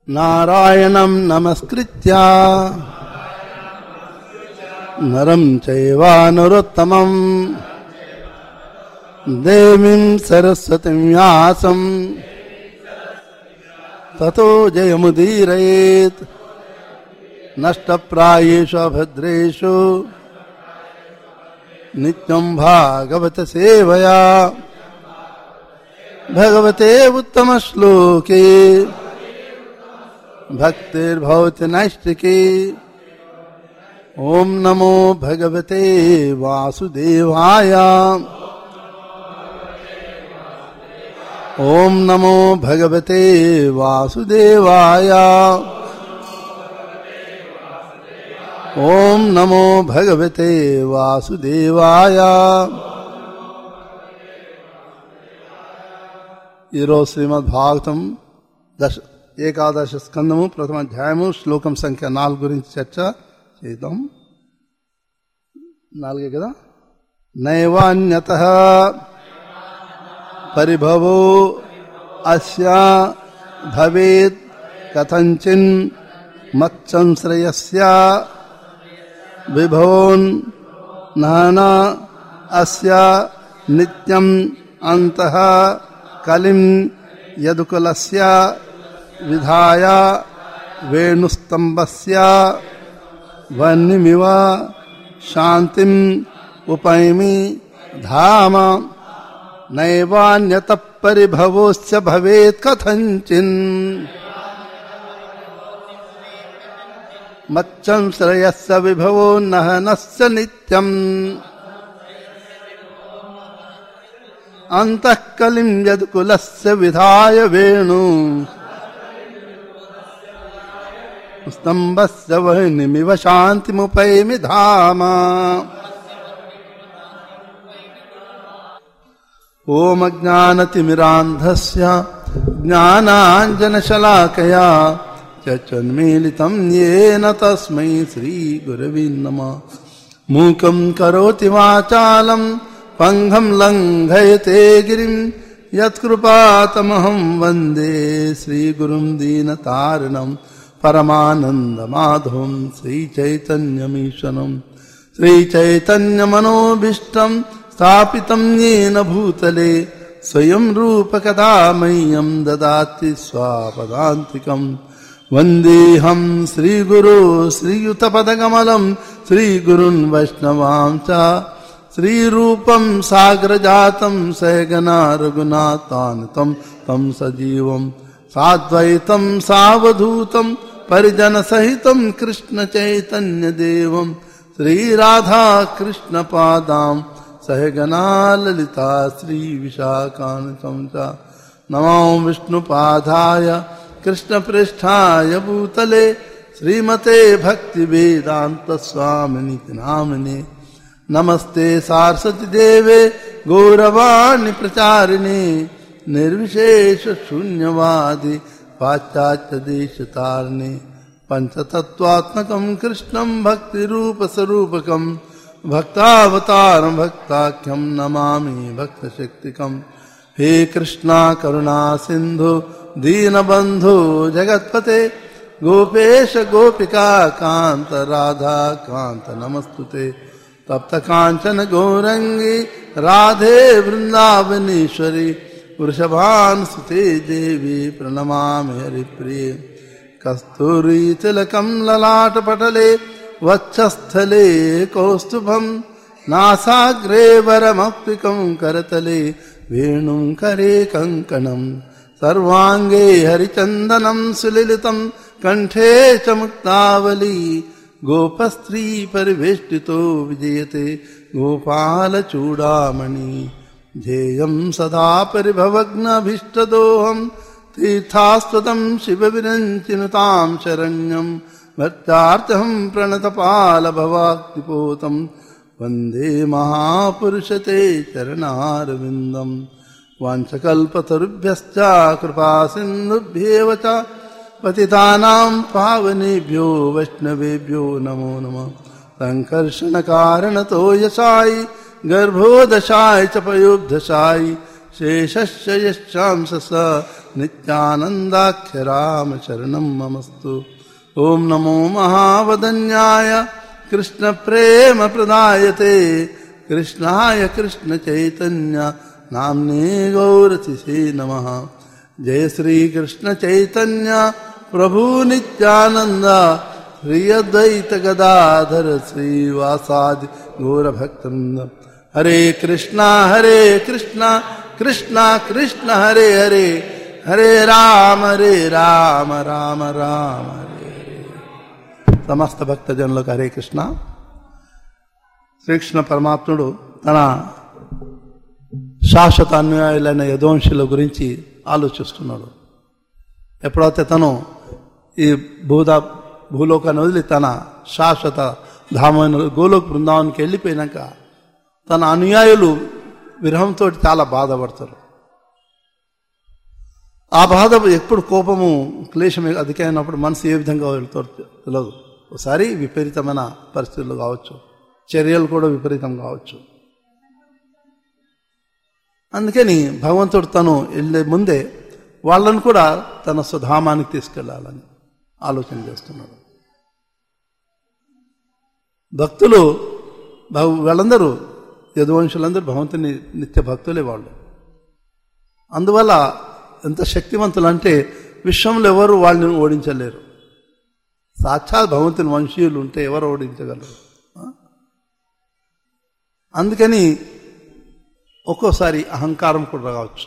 నారాయణం నమస్కృత్య నరం చైవ నరోత్తమం దేవీం సరస్వతిం వ్యాసం తతో జయముదీరయేత్ నష్టప్రాయేషు అభద్రేషు నిత్యం భాగవత సేవయా భగవతే ఉత్తమ శ్లోకే భక్తిర్భవతి నైష్టికి ఓం నమో భగవతే వాసుదేవాయ ఓం నమో భగవతే వాసుదేవాయ ఓం నమో భగవతే వాసుదేవాయ ఈరోజు శ్రీమద్ భాగవతం దశ ఏకాదశ స్కందము ప్రథమ అధ్యాయము శ్లోకం సంఖ్య నాలుగు గురించి చర్చ చేద్దాం నాలుగే కదా నైవాన్యత పరిభవో అస్య భవేత్ కథంచిన్ మత్సంశ్రయస్య విభవోన్ నానా అస్య నిత్యం అంతః కలిం యదుకులస్య విధాయ వేణుస్తంభస్య వన్నిమివ శాంతిం ఉపైమి ధామ నైవాన్యత పరిభవోశ్చ భవేత్ కథంచిన్ మచ్చంశ్రయస్య విభవో నహనస్య నిత్యం అంతఃకలిం యదుకులస్య విధాయ వేణు స్తంభస్య వహ్నిమివ శాంతిముపైమి ధామ ఓం అజ్ఞానతిమిరాంధస్య జ్ఞానాంజనశలాకయా చన్మీలితం ఏన తస్మై శ్రీగురవే నమ మూకం కరోతి వాచాలం పంగం లంఘయతే గిరిం యత్కృపాతమహం వందే శ్రీగురుం దీనతారిణం పరమానందమాధవం శ్రీచైతన్యమీశ్వరం శ్రీచైతన్యమనోభీష్టం స్థాపితం येन భూతలే స్వయం రూపకదా మह्यं దదాతి స్వాపదాంతికం వందేహం శ్రీగురు శ్రీయుతపదకమలం శ్రీగురున్ వైష్ణవాం చ శ్రీరూపం సాగ్రజాతం సహగనా రఘునాథానుతం తం సజీవం సాద్వైతం సావధూతం పరిజన సహితం కృష్ణ చైతన్య దేవం శ్రీరాధా కృష్ణ పాదాం సహగనా లలితా శ్రీ విశాఖానుతం చ నమో విష్ణుపాదాయ కృష్ణపృష్ఠాయ భూతలే శ్రీమతే భక్తి వేదాంత స్వామిని నామినే నమస్తే సారస్వతి దేవే గౌరవాణి ప్రచారిణి నిర్విశేష శూన్యవాది పాశ్చాత్య దేశతారిణి పంచతత్వాత్మకం కృష్ణం భక్తి రూప స్వరూపకం భక్తావతారం భక్తాఖ్యం నమామి భక్త శక్తికం హే కృష్ణ కరుణా సింధు దీనబంధు జగత్పతే గోపేశ గోపికా కాంత రాధా కాంత నమస్తుతే తప్త కాంచన గౌరంగి రాధే వృందావనేశ్వరి వృషభాన్ సుతే దేవి ప్రణమామి హరిప్రియ కస్తూరి తిలకం లలాట పటలే వక్షస్థలే కౌస్తుభం నాసాగ్రే వరమప్పికం కరతలే వేణుం కరే కంకణం సర్వాంగే హరిచందనం సులిలితం కంఠే చ ముక్తావళీ గోపస్త్రీ పరివేష్టితో విజయతే గోపాలచూడామణి ధ్యేయం సదా పరిభవగ్నభీష్టదోహం తీర్థాస్పదం శివ విరంచినుతాం శరణ్యం భక్తార్థం ప్రణతపాలభవాక్తిపోతం వందే మహాపురుషతే చరణారవిందం వాంఛకల్పతరుభ్యశ్చ కృపా సింధుభ్యేవ చ పతితానాం పావనేభ్యో వైష్ణవేభ్యో నమో నమః సంకర్షణ కారణతో యశాయి గర్భోదశాయ చ పయోబ్ధశాయి శేషస్య యశ్చాంస స నిత్యానందాఖ్య రామచరణం మమస్తు ఓం నమో మహావదన్యాయ కృష్ణ ప్రేమ ప్రదాయతే కృష్ణాయ కృష్ణ చైతన్య నామ్నే గౌరతిసే నమ జయ శ్రీకృష్ణ చైతన్య ప్రభు నిత్యానంద శ్రీ అద్వైత గదాధర శ్రీవాసాది గౌరభక్తృంద హరే కృష్ణ హరే కృష్ణ కృష్ణ కృష్ణ హరే హరే హరే రామ హరే రామ రామ రామ హరే హరే సమస్త భక్తజనులకు హరే కృష్ణ శ్రీకృష్ణ పరమాత్ముడు తన శాశ్వత అన్యాయులైన యదవంశుల గురించి ఆలోచిస్తున్నాడు ఎప్పుడైతే తను ఈ భూదా భూలోకాన్ని వదిలి తన శాశ్వత ధామైన గోలోక బృందావనికి వెళ్ళిపోయినాక తన అనుయాయులు విరహంతో చాలా బాధపడతారు ఆ బాధ ఎప్పుడు కోపము క్లేశం అధికమైనప్పుడు మనసు ఏ విధంగా వెళ్తారో తెలియదు ఒకసారి విపరీతమైన పరిస్థితులు కావచ్చు చర్యలు కూడా విపరీతం కావచ్చు అందుకని భగవంతుడు తను వెళ్ళే ముందే వాళ్ళను కూడా తన స్వధామానికి తీసుకెళ్లాలని ఆలోచన చేస్తున్నాడు భక్తులు భగ- వాళ్ళందరూ యదువంశులందరూ భగవంతుని నిత్య భక్తులే వాళ్ళు అందువల్ల ఎంత శక్తివంతులు అంటే విశ్వంలో ఎవరు వాళ్ళని ఓడించలేరు సాక్షాత్ భగవంతుని వంశీయులు ఉంటే ఎవరు ఓడించగలరు ఆ? అందుకని ఒక్కోసారి అహంకారం కూడా రావచ్చు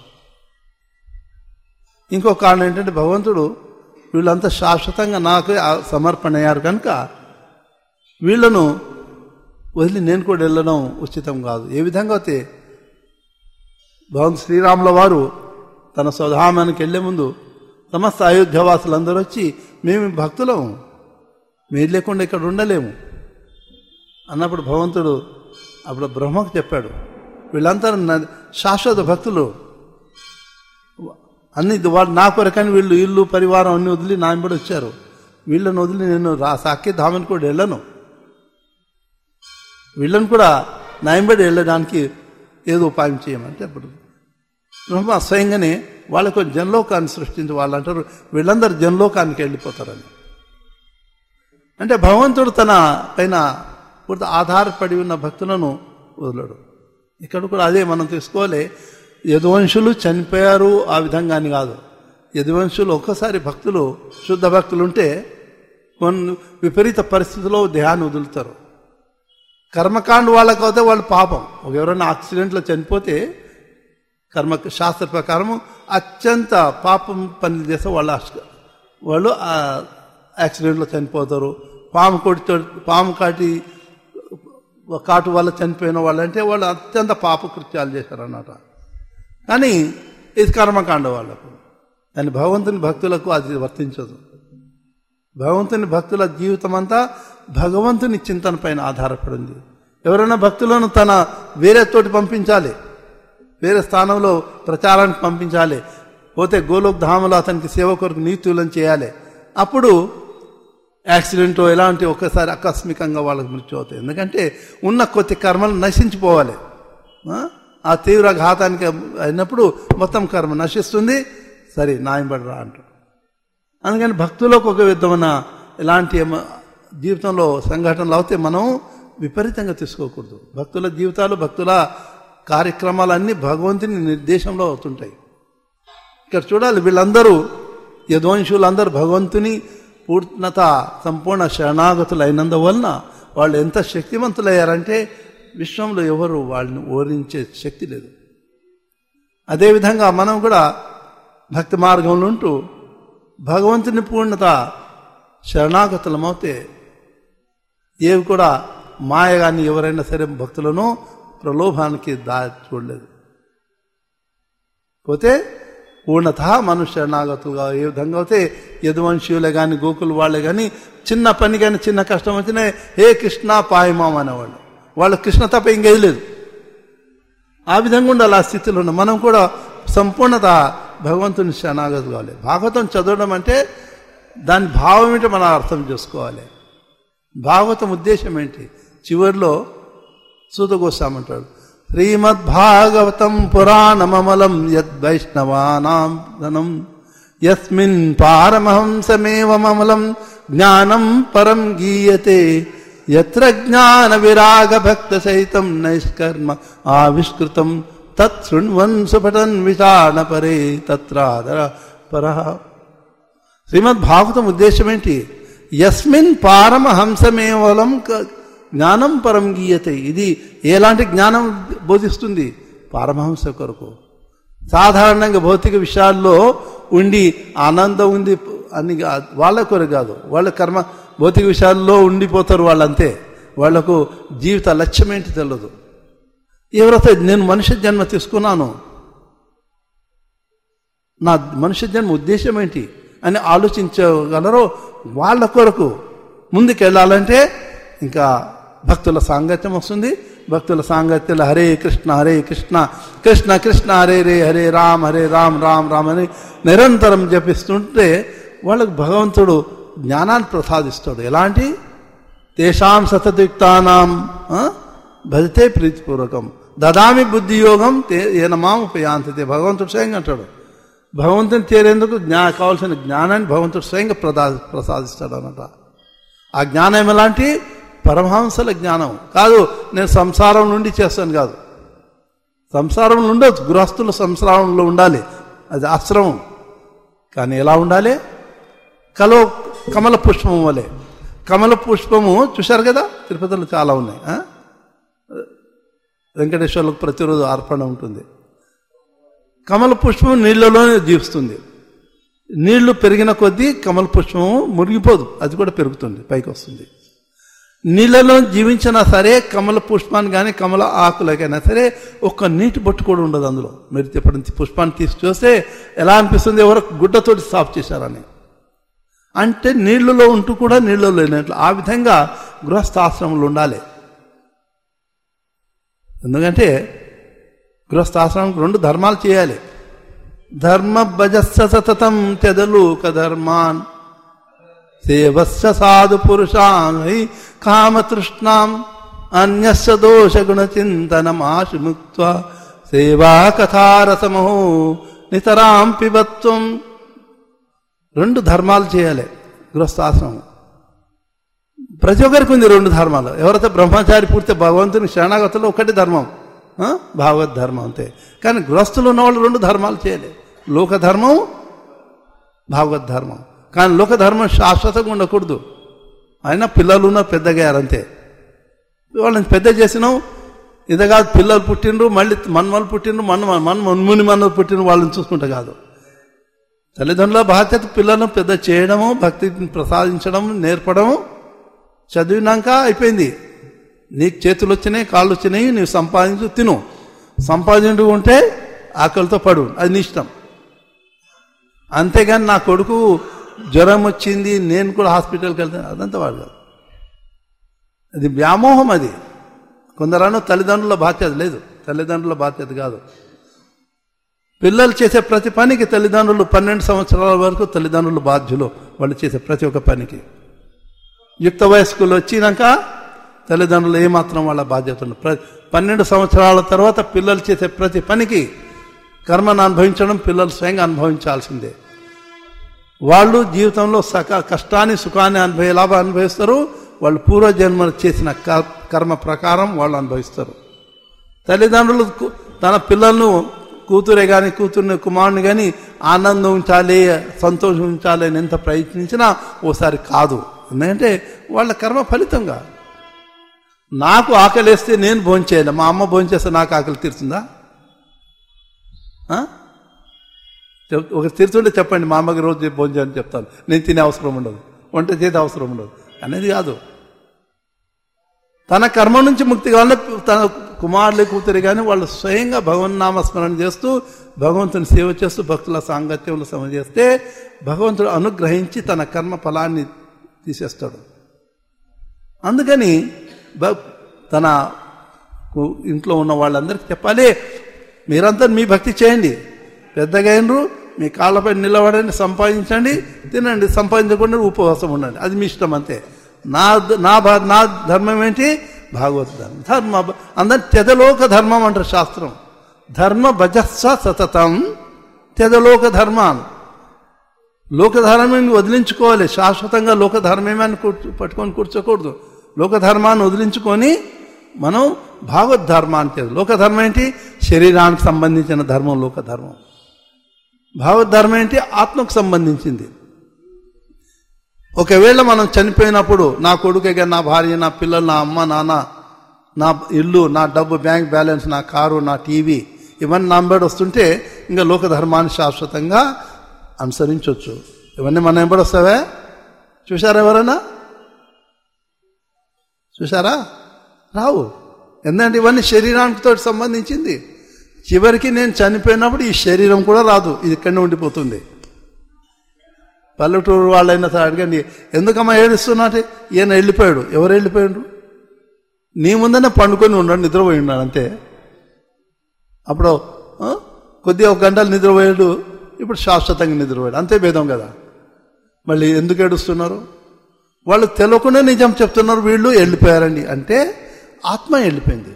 ఇంకో కారణం ఏంటంటే భగవంతుడు వీళ్ళంతా శాశ్వతంగా నాకు సమర్పణ అయ్యారు కనుక వీళ్ళను వదిలి నేను కూడా వెళ్ళడం ఉచితం కాదు ఏ విధంగా అయితే భగవంతు శ్రీరాముల వారు తన స్వధామానికి వెళ్లే ముందు సమస్త అయోధ్యవాసులందరూ వచ్చి మేము భక్తులం మీరు లేకుండా ఇక్కడ ఉండలేము అన్నప్పుడు భగవంతుడు అప్పుడు బ్రహ్మకు చెప్పాడు వీళ్ళంతా నా- శాశ్వత భక్తులు అన్ని వాళ్ళు నా కొరకని వీళ్ళు ఇల్లు పరివారం అన్ని వదిలి నా వెంబడి వచ్చారు వీళ్ళని వదిలి నేను రా సాకే ధామని కూడా వెళ్ళను వీళ్ళని కూడా నా వెంబడి వెళ్ళడానికి ఏదో ఉపాయం చేయమంటే అప్పుడు బ్రహ్మ స్వయంగానే వాళ్ళకు జనలోకాన్ని సృష్టించి వాళ్ళు అంటారు వీళ్ళందరూ జనలోకానికి వెళ్ళిపోతారని అంటే భగవంతుడు తన పైన పూర్తి ఆధారపడి ఉన్న భక్తులను వదలడు ఇక్కడ కూడా అదే మనం తీసుకోవాలి యదువంశులు చనిపోయారు ఆ విధంగా అని కాదు యదువంశులు ఒక్కసారి భక్తులు శుద్ధ భక్తులు ఉంటే కొన్ని విపరీత పరిస్థితుల్లో దేహాన్ని వదులుతారు కర్మకాండ వాళ్ళకి అయితే వాళ్ళు పాపం ఒక ఎవరైనా యాక్సిడెంట్లో చనిపోతే కర్మ శాస్త్ర ప్రకారం అత్యంత పాపం పనులు చేస్తే వాళ్ళు అష్ట- వాళ్ళు ఆ యాక్సిడెంట్లో చనిపోతారు పాము కొడితో పాము కాటి కాటు వల్ల చనిపోయిన వాళ్ళు అంటే వాళ్ళు అత్యంత పాప కృత్యాలు చేశారన్నమాట కానీ ఇది కర్మకాండ వాళ్ళకు కానీ భగవంతుని భక్తులకు అది వర్తించదు భగవంతుని భక్తుల జీవితం అంతా భగవంతుని చింతన పైన ఆధారపడింది ఎవరైనా భక్తులను తన వేరే తోటి పంపించాలి వేరే స్థానంలో ప్రచారానికి పంపించాలి పోతే గోలోక్ ధామలో అతనికి సేవ కొరకు నీతులను చేయాలి అప్పుడు యాక్సిడెంట్ ఎలాంటి ఒక్కసారి ఆకస్మికంగా వాళ్ళకి మృత్యు అవుతాయి ఎందుకంటే ఉన్న కొద్ది కర్మలు నశించిపోవాలి ఆ? ఆ తీవ్ర ఘాతానికి అయినప్పుడు మొత్తం కర్మ నశిస్తుంది సరే నాయంబడరా అంటారు అందుకని భక్తులకు ఒక విధమైన ఇలాంటి ఏమ- జీవితంలో సంఘటనలు అవుతే మనం విపరీతంగా తీసుకోకూడదు భక్తుల జీవితాలు భక్తుల కార్యక్రమాలన్నీ భగవంతుని నిర్దేశంలో అవుతుంటాయి ఇక్కడ చూడాలి వీళ్ళందరూ యద్వంశులందరూ భగవంతుని పూర్ణత సంపూర్ణ శరణాగతులు అయినందువలన వాళ్ళు ఎంత శక్తివంతులయ్యారంటే విశ్వంలో ఎవరు వాళ్ళని ఓరించే శక్తి లేదు అదేవిధంగా మనం కూడా భక్తి మార్గంలో ఉంటూ భగవంతుని పూర్ణత శరణాగతులమవుతే ఏవి కూడా మాయ కానీ ఎవరైనా సరే భక్తులను ప్రలోభానికి దా చూడలేదు పోతే పూర్ణత మనుష్య శరణాగతులుగా ఏ విధంగా అయితే యదువంశీయులే కానీ గోకులు వాళ్ళే కానీ చిన్న పని కానీ చిన్న కష్టం వచ్చినా హే కృష్ణ పాయమాం అనేవాళ్ళు వాళ్ళు కృష్ణ తప్ప ఇంకేది లేదు ఆ విధంగా ఉండాలి ఆ స్థితిలో ఉన్న మనం కూడా సంపూర్ణత భగవంతుని శరణాగతి కావాలి భాగవతం చదవడం అంటే దాని భావం ఏంటో మనం అర్థం చేసుకోవాలి భాగవతం ఉద్దేశం ఏంటి చివరిలో సూత గోస్వామంటాడు శ్రీమద్భాగవతం పురాణమమలం యద్వైష్ణవానాం ధనం యస్మిన్ పారమహంసమేవమమలం జ్ఞానం పరం గీయతే ఎత్ర జ్ఞాన విరాగ భక్త సహితం నైష్కర్మ ఆవిష్కృతం తత్ శృణ్వన్ సుపటన్ విచారణ పరే తత్రాదర పరః శ్రీమద్ భాగవతం ఉద్దేశం ఏంటి యస్మిన్ పారమహంసమేవలం క- జ్ఞానం పరం గీయతే ఇది ఎలాంటి జ్ఞానం బోధిస్తుంది పారమహంస కొరకు సాధారణంగా భౌతిక విషయాల్లో ఉండి ఆనందం ఉంది అని కా- వాళ్ళ కొరకు కాదు వాళ్ళ కర్మ భౌతిక విషయాల్లో ఉండిపోతారు వాళ్ళంతే వాళ్లకు జీవిత లక్ష్యం ఏంటి తెలియదు ఎవరైతే నేను మనిషి జన్మ తీసుకున్నాను నా మనిషి జన్మ ఉద్దేశం ఏంటి అని ఆలోచించగలరో వాళ్ళ కొరకు ముందుకు వెళ్ళాలంటే ఇంకా భక్తుల సాంగత్యం వస్తుంది భక్తుల సాంగత్యంలో హరే కృష్ణ హరే కృష్ణ కృష్ణ కృష్ణ హరే రే హరే రామ్ హరే రామ్ రామ్ రామ్ అని నిరంతరం జపిస్తుంటే వాళ్ళకు భగవంతుడు జ్ఞానాన్ని ప్రసాదిస్తాడు ఎలాంటి తేషాం సతయుక్తానాం ఆ, భజతే ప్రీతిపూర్వకం దదామి బుద్ధియోగం తే ఏనమాం ఉపయాంతితే భగవంతుడు స్వయంగా అంటాడు భగవంతుని చేరేందుకు జ్ఞా కావాల్సిన జ్ఞానాన్ని భగవంతుడు స్వయంగా ప్రదా ప్రసాదిస్తాడు అన్నమాట ఆ జ్ఞానం ఎలాంటి పరమహంసల జ్ఞానం కాదు నేను సంసారం నుండి చేస్తాను కాదు సంసారంలో ఉండొచ్చు గృహస్థుల సంసారంలో ఉండాలి అది ఆశ్రమం కానీ ఎలా ఉండాలి కలో కమల పుష్పం వలె కమల పుష్పము చూశారు కదా తిరుపతిలో చాలా ఉన్నాయి ఆ? వెంకటేశ్వర్లకు ప్రతిరోజు అర్పణ ఉంటుంది కమల పుష్పం నీళ్ళలోనే జీవిస్తుంది నీళ్లు పెరిగిన కొద్దీ కమల పుష్పము మురిగిపోదు అది కూడా పెరుగుతుంది పైకి వస్తుంది నీళ్ళలో జీవించినా సరే కమల పుష్పాన్ని కానీ కమల ఆకులకైనా సరే ఒక్క నీటి బొట్టు కూడా ఉండదు అందులో మీరు ఎప్పటి పుష్పాన్ని తీసి చూస్తే ఎలా అనిపిస్తుంది ఎవరో గుడ్డతోటి సాఫ్ చేశారని అంటే నీళ్లలో ఉంటూ కూడా నీళ్ళలో లేనట్లు ఆ విధంగా గృహస్థాశ్రమంలో ఉండాలి ఎందుకంటే గృహస్థాశ్రమంకి రెండు ధర్మాలు చేయాలి ధర్మ భజస్స సతతం తెదలుక ధర్మాన్ సేవస్య సాధు పురుషాన్ హై కామతృష్ణాం అన్యస్య దోష గుణ చింతనమాశు ముక్త సేవా కథారసమహో నితరాం పిబత్వం రెండు ధర్మాలు చేయాలి గృహస్థాశ్రమం ప్రతి ఒక్కరికి ఉంది రెండు ధర్మాలు ఎవరైతే బ్రహ్మచారి పూర్తి భగవంతుని శరణాగతులు ఒకటి ధర్మం ఆ? భాగవత్ ధర్మం అంతే కానీ గృహస్థులు ఉన్న వాళ్ళు రెండు ధర్మాలు చేయాలి లోక ధర్మం భాగవత్ ధర్మం కానీ లోక ధర్మం శాశ్వతంగా ఉండకూడదు అయినా పిల్లలు ఉన్న పెద్దగారంతే వాళ్ళని పెద్ద చేసినాం ఇది కాదు పిల్లలు పుట్టిండ్రు మళ్ళీ మన్మలు పుట్టిండ్రు మన్మ మన్ మన్ముని మన్మలు పుట్టిండ్రు వాళ్ళని చూసుకుంటే కాదు తల్లిదండ్రుల బాధ్యత పిల్లలను పెద్ద చేయడము భక్తిని ప్రసాదించడం నేర్పడం చదివినాక అయిపోయింది నీకు చేతులు వచ్చినాయి కాళ్ళు వచ్చినాయి నీవు సంపాదించు తిను సంపాదించు ఉంటే ఆకలితో పడు అది నీ ఇష్టం అంతేగాని నా కొడుకు జ్వరం వచ్చింది నేను కూడా హాస్పిటల్కి వెళ్తాను అదంతా వాడు కాదు అది వ్యామోహం అది కొందరను తల్లిదండ్రుల బాధ్యత లేదు తల్లిదండ్రుల బాధ్యత కాదు పిల్లలు చేసే ప్రతి పనికి తల్లిదండ్రులు పన్నెండు సంవత్సరాల వరకు తల్లిదండ్రులు బాధ్యులు వాళ్ళు చేసే ప్రతి ఒక్క పనికి యుక్త వయస్కులు వచ్చినాక తల్లిదండ్రులు ఏమాత్రం వాళ్ళ బాధ్యత ఉండదు ప్ర పన్నెండు సంవత్సరాల తర్వాత పిల్లలు చేసే ప్రతి పనికి కర్మను అనుభవించడం పిల్లలు స్వయంగా అనుభవించాల్సిందే వాళ్ళు జీవితంలో సక కష్టాన్ని సుఖాన్ని అనుభవ ఎలా అనుభవిస్తారు వాళ్ళు పూర్వజన్మ చేసిన క- కర్మ ప్రకారం వాళ్ళు అనుభవిస్తారు తల్లిదండ్రులు కు- తన పిల్లలను కూతురే కానీ కూతుర్ని కుమారుని కానీ ఆనందం ఉంచాలి సంతోషం ఉంచాలి అని ఎంత ప్రయత్నించినా ఓసారి కాదు ఎందుకంటే వాళ్ళ కర్మ ఫలితంగా నాకు ఆకలిస్తే నేను భోంచేయాలి మా అమ్మ భోంచేస్తే నాకు ఆకలి తీరుతుందా ఆ? చెప్- ఒక తీరుతుంటే చెప్పండి మా అమ్మకి రోజు భోజనం చెప్తాను నేను తినే అవసరం ఉండదు వంట చేసే అవసరం ఉండదు అనేది కాదు తన కర్మ నుంచి ముక్తి కావాలంటే తన కుమారులు కూతురు కానీ వాళ్ళు స్వయంగా భగవన్నామస్మరణ చేస్తూ భగవంతుని సేవ చేస్తూ భక్తుల సాంగత్యంలో సేవ చేస్తే భగవంతుడు అనుగ్రహించి తన కర్మ ఫలాన్ని తీసేస్తాడు అందుకని భ- తన కు- ఇంట్లో ఉన్న వాళ్ళందరికీ చెప్పాలి మీరంతా మీ భక్తి చేయండి పెద్దగా అయినరు మీ కాళ్ళపై నిలబడండి సంపాదించండి తినండి సంపాదించకుండా ఉపవాసం ఉండండి అది మీ ఇష్టం అంతే నా ద- నా భా- నా ధర్మం ఏంటి భాగవత ధర్మం ధర్మ అందరు తెదలోక ధర్మం అంటారు శాస్త్రం ధర్మ భజస్వ సతతం తెదలోక ధర్మాన్ లోకధర్మాన్ని వదిలించుకోవాలి శాశ్వతంగా లోకధర్మేమని కూర్చో పట్టుకొని కూర్చోకూడదు లోకధర్మాన్ని వదిలించుకొని మనం భాగవత్ ధర్మాన్ని లోకధర్మం ఏంటి శరీరానికి సంబంధించిన ధర్మం లోకధర్మం భాగవత్ ధర్మం ఏంటి ఆత్మకు సంబంధించింది ఒకవేళ మనం చనిపోయినప్పుడు నా కొడుకే నా భార్య నా పిల్లలు నా అమ్మ నాన్న నా ఇల్లు నా డబ్బు బ్యాంక్ బ్యాలెన్స్ నా కారు నా టీవీ ఇవన్నీ నాంబడి వస్తుంటే ఇంకా లోకధర్మాన్ని శాశ్వతంగా అనుసరించవచ్చు ఇవన్నీ మన ఎంబడి వస్తావే చూసారా ఎవరైనా చూసారా రావు ఎందుకంటే ఇవన్నీ శరీరానికితో సంబంధించింది చివరికి నేను చనిపోయినప్పుడు ఈ శరీరం కూడా రాదు ఇది ఇక్కడనే ఉండిపోతుంది పల్లెటూరు వాళ్ళైనా సరే అడగండి ఎందుకమ్మా ఏడుస్తున్నట్టే ఈయన వెళ్ళిపోయాడు ఎవరు వెళ్ళిపోయాడు నీ ముందనే పండుకొని ఉన్నాడు నిద్రపోయి ఉన్నాడు అంతే అప్పుడు ఆ, కొద్దిగా ఒక గంటలు నిద్రపోయాడు ఇప్పుడు శాశ్వతంగా నిద్రపోయాడు అంతే భేదం కదా మళ్ళీ ఎందుకు ఏడుస్తున్నారు వాళ్ళు తెలియకుండా నిజం చెప్తున్నారు వీళ్ళు వెళ్ళిపోయారండి అంటే ఆత్మ వెళ్ళిపోయింది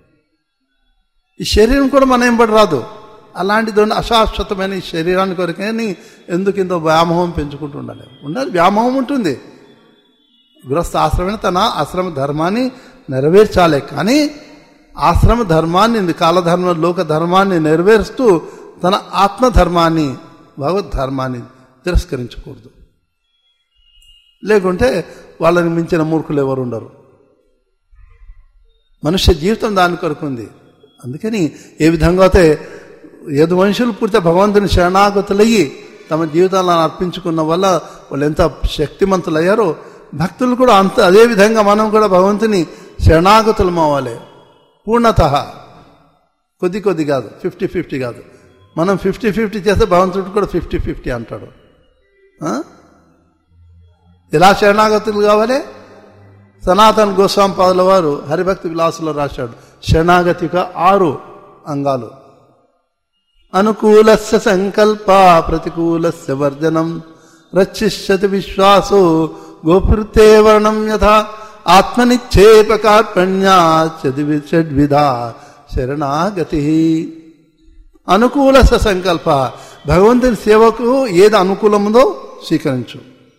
ఈ శరీరం కూడా మన ఎంబడి రాదు అలాంటిది ఉన్న అశాశ్వతమైన ఈ శరీరాన్ని కొరకని ఎందుకు ఇంత వ్యామోహం పెంచుకుంటూ ఉండాలి ఉండాలి వ్యామోహం ఉంటుంది గృహస్థ ఆశ్రమైన తన ఆశ్రమ ధర్మాన్ని నెరవేర్చాలి కానీ ఆశ్రమ ధర్మాన్ని కాలధర్మ లోక ధర్మాన్ని నెరవేరుస్తూ తన ఆత్మధర్మాన్ని భగవద్ ధర్మాన్ని తిరస్కరించకూడదు లేకుంటే వాళ్ళని మించిన మూర్ఖులు ఎవరు ఉండరు మనుష్య జీవితం దాని కొరకు ఉంది అందుకని ఏ విధంగా అయితే ఏదు మనుషులు పూర్తిగా భగవంతుని శరణాగతులయ్యి తమ జీవితాలను అర్పించుకున్న వల్ల వాళ్ళు ఎంత శక్తిమంతులయ్యారో భక్తులు కూడా అంత అదే విధంగా మనం కూడా భగవంతుని శరణాగతులం అవ్వాలి పూర్ణత కొద్ది కొద్ది కాదు ఫిఫ్టీ ఫిఫ్టీ కాదు మనం ఫిఫ్టీ ఫిఫ్టీ చేస్తే భగవంతుడు కూడా ఫిఫ్టీ ఫిఫ్టీ అంటాడు ఆ? ఎలా శరణాగతులు కావాలి సనాతన గోస్వామి పాదుల వారు హరిభక్తి విలాసులో రాశాడు శరణాగతిక ఆరు అంగాలు అనుకూలస్య సంకల్ప ప్రతికూలస్య వర్జనం రక్షిష్యతి విశ్వాసో గోపృతే వర్ణం యథా ఆత్మనిచ్చేప కార్పణ్యా చదివి షడ్విధా శరణాగతి అనుకూలస్య సంకల్ప భగవంతుని సేవకు ఏది అనుకూలముందో స్వీకరించు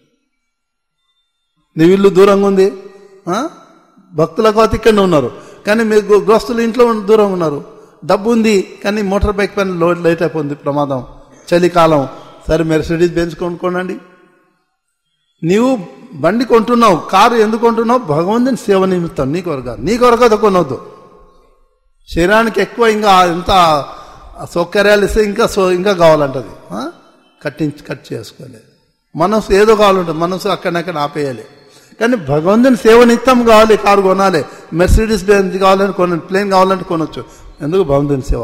నీ ఇల్లు దూరంగా ఉంది ఆ? భక్తుల కోత ఇక్కడనే ఉన్నారు కానీ మీరు గృ- గృహస్థులు ఇంట్లో ఉన్న- దూరంగా ఉన్నారు డబ్బు ఉంది కానీ మోటార్ బైక్ పైన లోడ్ లేట్ అయిపోయింది ప్రమాదం చలికాలం సరే మెర్సిడీస్ బెంచ్ కొనుక్కోండి నీవు బండి కొంటున్నావు కారు ఎందుకు కొంటున్నావు భగవంతుని సేవ నిమిత్తం నీ కొరక నీ కొరక అది కొనవద్దు శరీరానికి ఎక్కువ ఇంకా ఎంత సౌకర్యాలు ఇస్తే ఇంకా సో ఇంకా కావాలంటది ఆ? కట్టించి కట్ చేసుకోలేదు మనసు ఏదో కావాలంటే మనసు అక్కడక్కడ ఆపేయాలి కానీ భగవంతుని సేవ నిత్యం కావాలి కారు కొనాలి మెర్సిడీస్ బెంజ్ కావాలంటే కొన ప్లేన్ కావాలంటే కొనొచ్చు ఎందుకు భగవంతుని సేవ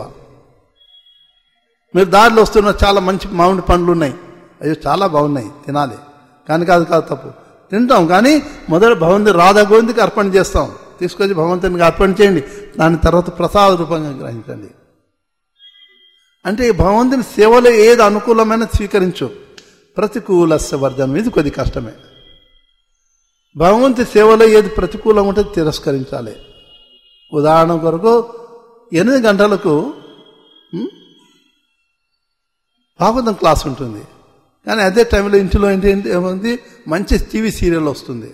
మీరు దారిలో వస్తున్న చాలా మంచి మామిడి పండ్లు ఉన్నాయి అయ్యో చాలా బాగున్నాయి తినాలి కానీ కాదు కాదు తప్పు తింటాం కానీ మొదట భగవంతుని రాధా గోవిందకి అర్పణ చేస్తాం తీసుకొచ్చి భగవంతునికి అర్పణ చేయండి దాని తర్వాత ప్రసాద రూపంగా గ్రహించండి అంటే ఈ భగవంతుని సేవలో ఏది అనుకూలమైన స్వీకరించు ప్రతికూలస్య వర్ధనం ఇది కొద్ది కష్టమే భగవంతు సేవలో ఏది ప్రతికూలం ఉంటే తిరస్కరించాలి ఉదాహరణ కొరకు ఎనిమిది గంటలకు ఉం, భాగవతం క్లాస్ ఉంటుంది కానీ అదే టైంలో ఇంటిలో ఏంటి ఏంటి ఏముంది మంచి టీవీ సీరియల్ వస్తుంది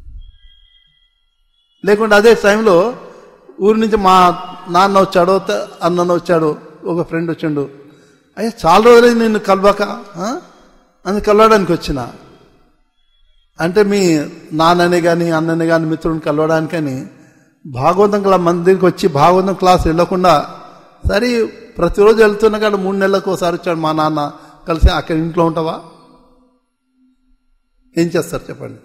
లేకుంటే అదే టైంలో ఊరి నుంచి మా నాన్న వచ్చాడో త- అన్నను వచ్చాడు ఒక ఫ్రెండ్ వచ్చిండు అయ్యా చాలా రోజులైంది నిన్ను కలవక ఆ? అని కలవడానికి వచ్చిన అంటే మీ నాన్నని కానీ అన్నని కానీ మిత్రుని కలవడానికని భాగవతం క్లా మందిరికి వచ్చి భాగవతం క్లాస్ వెళ్ళకుండా సరే ప్రతిరోజు వెళ్తున్నా కానీ మూడు నెలలకు ఒకసారి వచ్చాడు మా నాన్న కలిసి అక్కడ ఇంట్లో ఉంటావా ఏం చేస్తారు చెప్పండి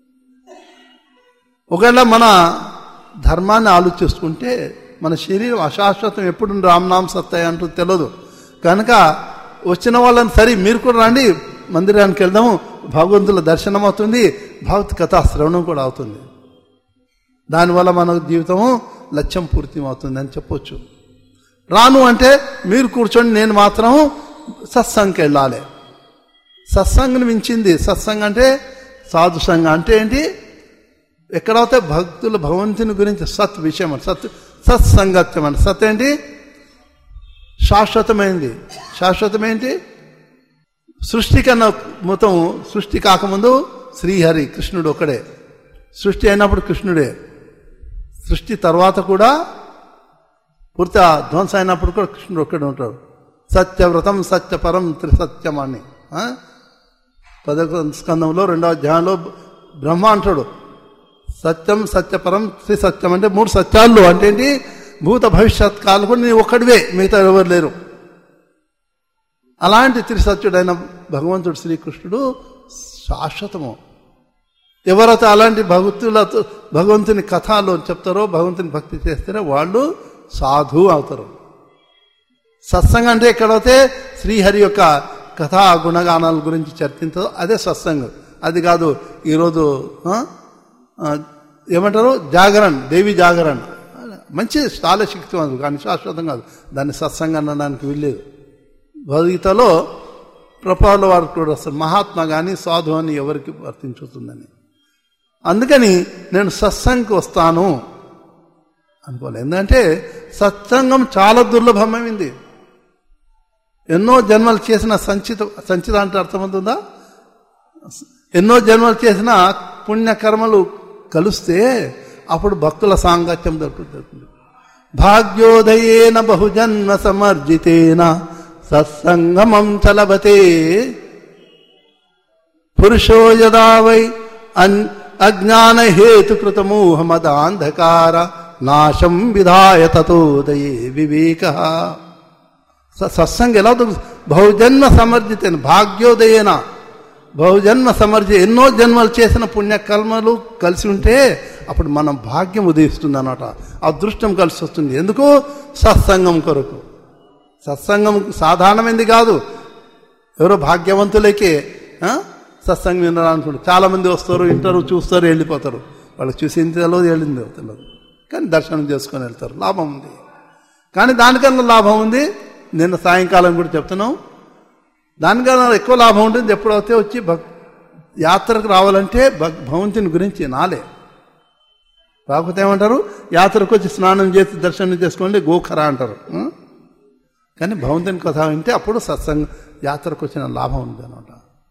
ఒకవేళ మన ధర్మాన్ని ఆలోచిస్తుంటే మన శరీరం అశాశ్వతం ఎప్పుడు రామ్నామ్ సత్తాయి అంటూ తెలియదు కనుక వచ్చిన వాళ్ళని సరే మీరు కూడా రండి మందిరానికి వెళ్దాము భగవంతుల దర్శనం అవుతుంది భగవత్ కథా శ్రవణం కూడా అవుతుంది దానివల్ల మన జీవితము లక్ష్యం పూర్తి అవుతుంది అని చెప్పొచ్చు రాను అంటే మీరు కూర్చొని నేను మాత్రం సత్సంగ్కి వెళ్ళాలి సత్సంగ్ని మించింది సత్సంగ్ అంటే సాధు సంఘం అంటే ఏంటి ఎక్కడైతే భక్తులు భగవంతుని గురించి సత్ విషయం అని సత్ సత్సంగత్యం అని సత్ ఏంటి శాశ్వతమైంది శాశ్వతమేంటి సృష్టి కన్నా మొత్తం సృష్టి కాకముందు శ్రీహరి కృష్ణుడు ఒకడే సృష్టి అయినప్పుడు కృష్ణుడే సృష్టి తర్వాత కూడా పూర్తిగా ధ్వంసం అయినప్పుడు కూడా కృష్ణుడు ఒక్కడే ఉంటాడు సత్యవ్రతం సత్యపరం త్రిసత్యం అని ఆ? పదకొ స్కందంలో రెండవ అధ్యాయంలో బ్రహ్మ అంటాడు సత్యం సత్యపరం త్రిసత్యం అంటే మూడు సత్యాలు అంటే ఏంటి భూత భవిష్యత్ కాలు కూడా నీ ఒక్కడివే మిగతా ఎవరు లేరు అలాంటి త్రిసత్యుడైన భగవంతుడు శ్రీకృష్ణుడు శాశ్వతము ఎవరైతే అలాంటి భక్తులతో భగవంతుని కథలో చెప్తారో భగవంతుని భక్తి చేస్తారో వాళ్ళు సాధు అవుతారు సత్సంగం అంటే ఎక్కడైతే శ్రీహరి యొక్క కథా గుణగానాల గురించి చర్చించదో అదే సత్సంగం అది కాదు ఈరోజు ఆ, ఆ, ఏమంటారు జాగరణ్ దేవి జాగరణ్ మంచి చాలా శక్తివంతులు కానీ శాశ్వతం కాదు దాన్ని సత్సంగం అనడానికి వీల్లేదు భగవద్గీతలో ప్రపాల వారు కూడా వస్తారు మహాత్మా కానీ సాధు అని ఎవరికి వర్తించుతుందని అందుకని నేను సత్సంగకి వస్తాను అనుకోవాలి ఎందుకంటే సత్సంగం చాలా దుర్లభమైంది ఎన్నో జన్మలు చేసిన సంచిత సంచిత అంటే అర్థమవుతుందా ఎన్నో జన్మలు చేసిన పుణ్యకర్మలు కలిస్తే అప్పుడు భక్తుల సాంగత్యం దొరుకుతుంది భాగ్యోదయేన బహుజన్మ సమర్జితేన సత్సంగమం చలబతే పురుషో యదా వై అన్ అజ్ఞాన హేతుకృతమూహమదాంధకార నాశం విధాయ తతోదయే వివేక సత్సంగం ఎలా దొరుకుతుంది బహుజన్మ సమర్జితేన భాగ్యోదయేన బహుజన్మ సమర్జి ఎన్నో జన్మలు చేసిన పుణ్యకర్మలు కలిసి ఉంటే అప్పుడు మనం భాగ్యం ఉదయిస్తుంది అన్నమాట అదృష్టం కలిసి వస్తుంది ఎందుకు సత్సంగం కొరకు సత్సంగం సాధారణమైంది కాదు ఎవరో భాగ్యవంతులకే ఆ, సత్సంగం వినాలనుకుంటారు చాలా మంది వస్తారు వింటారు చూస్తారు వెళ్ళిపోతారు వాళ్ళకి చూసింది తెలియదు వెళ్ళింది తెలియదు కానీ దర్శనం చేసుకొని వెళ్తారు లాభం ఉంది కానీ దానికన్నా లాభం ఉంది నిన్న సాయంకాలం కూడా చెప్తున్నాం దానికన్నా ఎక్కువ లాభం ఉంటుంది ఎప్పుడైతే వచ్చి భక్ యాత్రకు రావాలంటే భక్ భగవంతుని గురించి నాలే కాకపోతే ఏమంటారు యాత్రకు వచ్చి స్నానం చేసి దర్శనం చేసుకోండి గోఖర అంటారు ఆ? కానీ భగవంతుని కథ వింటే అప్పుడు సత్సంగ యాత్రకు వచ్చిన లాభం ఉంది అనమాట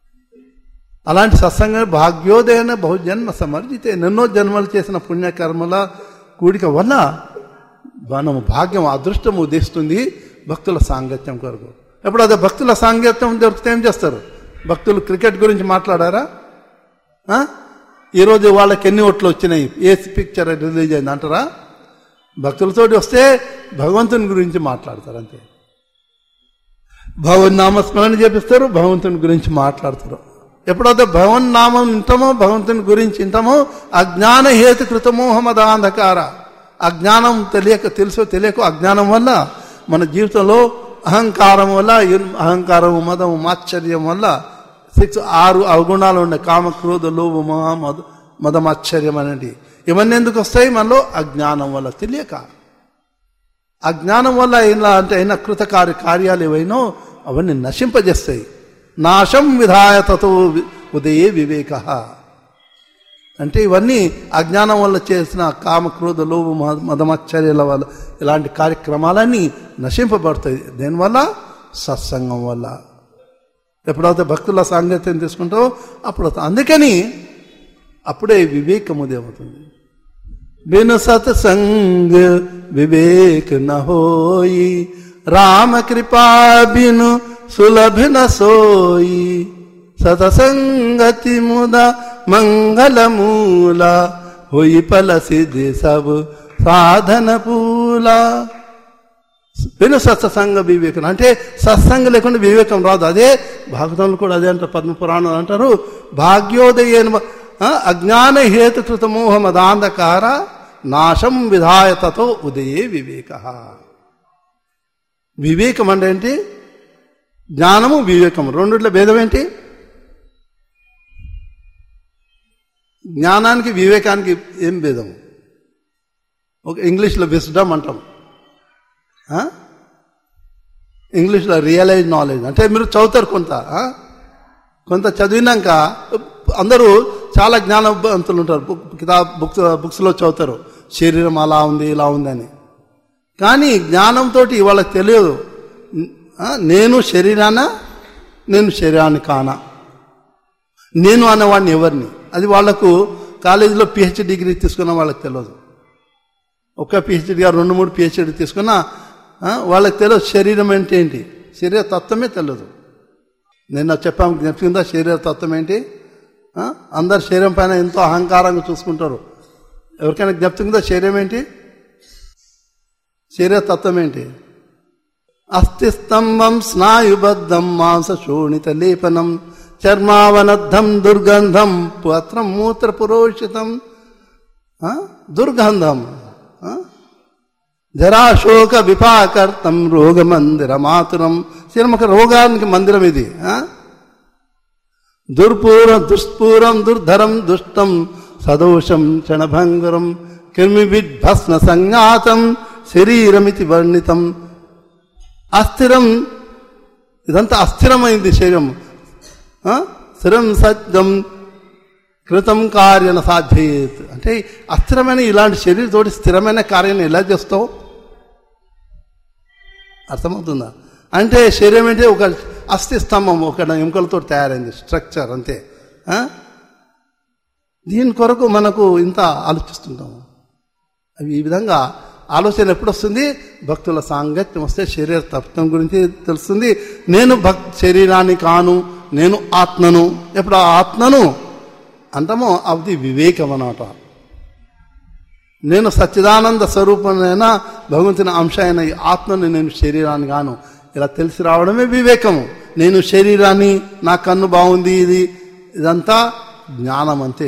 అలాంటి సత్సంగం భాగ్యోదయన బహుజన్మ సమర్జితే ఎన్నో జన్మలు చేసిన పుణ్యకర్మల కూడిక వల్ల మనము భాగ్యం అదృష్టం ఉదిస్తుంది భక్తుల సాంగత్యం కొరకు ఎప్పుడు అదే భక్తుల సాంగత్యం దొరికితే ఏం చేస్తారు భక్తులు క్రికెట్ గురించి మాట్లాడారా ఆ? ఈరోజు వాళ్ళకి ఎన్ని ఓట్లు వచ్చినాయి ఏ పిక్చర్ రిలీజ్ అయింది అంటారా భక్తులతోటి వస్తే భగవంతుని గురించి మాట్లాడతారు అంతే భగవన్ నామస్మరణ చేపిస్తారు భగవంతుని గురించి మాట్లాడతారు ఎప్పుడైతే భగవన్ నామం వింటామో భగవంతుని గురించి వింటామో అజ్ఞాన హేతు కృతమోహమదాంధకార అజ్ఞానం తెలియక తెలుసో తెలియక అజ్ఞానం వల్ల మన జీవితంలో అహంకారం వల్ల ఇరు- అహంకారం మదము మాశ్చర్యం వల్ల సిక్స్ ఆరు అవగుణాలు ఉన్నాయి కామ క్రోధ లోభ మహా మద మదమాశ్చర్యం అనేది ఇవన్నీ ఎందుకు వస్తాయి మనలో అజ్ఞానం వల్ల తెలియక అజ్ఞానం వల్ల ఇలా అంటే అయిన కృతకార్య కార్యాలు ఏవైనో అవన్నీ నశింపజేస్తాయి నాశం విధాయ తతో వి- ఉదయే వివేక అంటే ఇవన్నీ అజ్ఞానం వల్ల చేసిన కామ క్రోధ లోభ మద- మదమాశ్చర్యాల వల్ల ఇలాంటి కార్యక్రమాలన్నీ నశింపబడతాయి దేనివల్ల సత్సంగం వల్ల ఎప్పుడైతే భక్తుల సాంగత్యం తీసుకుంటావో అప్పుడు అందుకని అప్పుడే వివేకం ఉదయమవుతుంది बिनु सत्संग विवेक न होई राम कृपा बिनु सुलभ न सोई सतसंगति मुदा मंगल मूला होई फल सिद्धि सब సాధన పూలా విను సత్సంగ వివేకం అంటే సత్సంగం లేకుండా వివేకం రాదు అదే భాగవతంలో కూడా అదే అంటారు పద్మ పురాణం అంటారు భాగ్యోదయ అజ్ఞాన హేతుకృత మోహ మదాంధకార నాశం విధాయతతో ఉదయే వివేక వివేకం అంటే ఏంటి జ్ఞానము వివేకము రెండిట్లో భేదం ఏంటి జ్ఞానానికి వివేకానికి ఏం భేదము ఒక ఇంగ్లీష్లో విస్డమ్ అంటాం ఆ? ఇంగ్లీష్లో రియలైజ్ నాలెడ్జ్ అంటే మీరు చదువుతారు కొంత ఆ? కొంత చదివినాక అందరూ చాలా జ్ఞానవంతులు ఉంటారు బుక్ కితాబ్ బుక్స్ బుక్స్లో చదువుతారు శరీరం అలా ఉంది ఇలా ఉందని కానీ జ్ఞానంతో వాళ్ళకి తెలియదు ఆ, నేను శరీరాన నేను శరీరాన్ని కానా నేను అనేవాడిని ఎవరిని అది వాళ్లకు కాలేజీలో పిహెచ్డి డిగ్రీ తీసుకున్న వాళ్ళకి తెలియదు ఒక పిహెచ్డి గారు రెండు మూడు పిహెచ్డి తీసుకున్నా ఆ, వాళ్ళకి తెలియదు శరీరం అంటే ఏంటి శరీర తత్వమే తెలియదు నిన్న చెప్పాము జ్ఞప్తిందా శరీర తత్వం ఏంటి ఆ, అందరు శరీరం పైన ఎంతో అహంకారంగా చూసుకుంటారు ఎవరికైనా జ్ఞప్తిందా శరీరం ఏంటి శరీర తత్వం ఏంటి అస్థిస్తంభం స్నాయుబద్ధం మాంస శోణిత లేపనం చర్మావనద్ధం దుర్గంధం పత్రం మూత్ర పురోషితం ఆ? దుర్గంధం ఆ? జరాశోక విపాకర్తం రోగమందిర మాతురం సినిమక రోగానికి మందిరం ఇది ఆ? దుర్పూరం దుష్పూరం దుర్ధరం దుష్టం సదోషం క్షణభంగురం కిర్మిభిద్భస్న సంజ్ఞాతం శరీరమితి వర్ణితం అస్థిరం ఇదంతా అస్థిరమైంది శరీరం ఆ? స్థిరం సత్యం కృతం కార్యన సాధ్యేత్ అంటే అస్థిరమైన ఇలాంటి శరీరంతోటి స్థిరమైన కార్యం ఎలా చేస్తావు అర్థమవుతుందా అంటే శరీరం అంటే ఒక అస్థి స్తంభం ఒక ఎముకలతో తయారైంది స్ట్రక్చర్ అంతే ఆ? దీని కొరకు మనకు ఇంత ఆలోచిస్తుంటాము అవి ఈ విధంగా ఆలోచన ఎప్పుడు వస్తుంది భక్తుల సాంగత్యం వస్తే శరీర తత్వం గురించి తెలుస్తుంది నేను భక్ శరీరాన్ని కాను నేను ఆత్మను ఎప్పుడు ఆ ఆత్మను అంటామో అది వివేకం అన్నమాట నేను సచ్చిదానంద స్వరూపమైన భగవంతుని అంశ అయిన ఈ ఆత్మని నేను శరీరాన్ని గాను ఇలా తెలిసి రావడమే వివేకము నేను శరీరాన్ని నా కన్ను బాగుంది ఇది ఇదంతా జ్ఞానం అంతే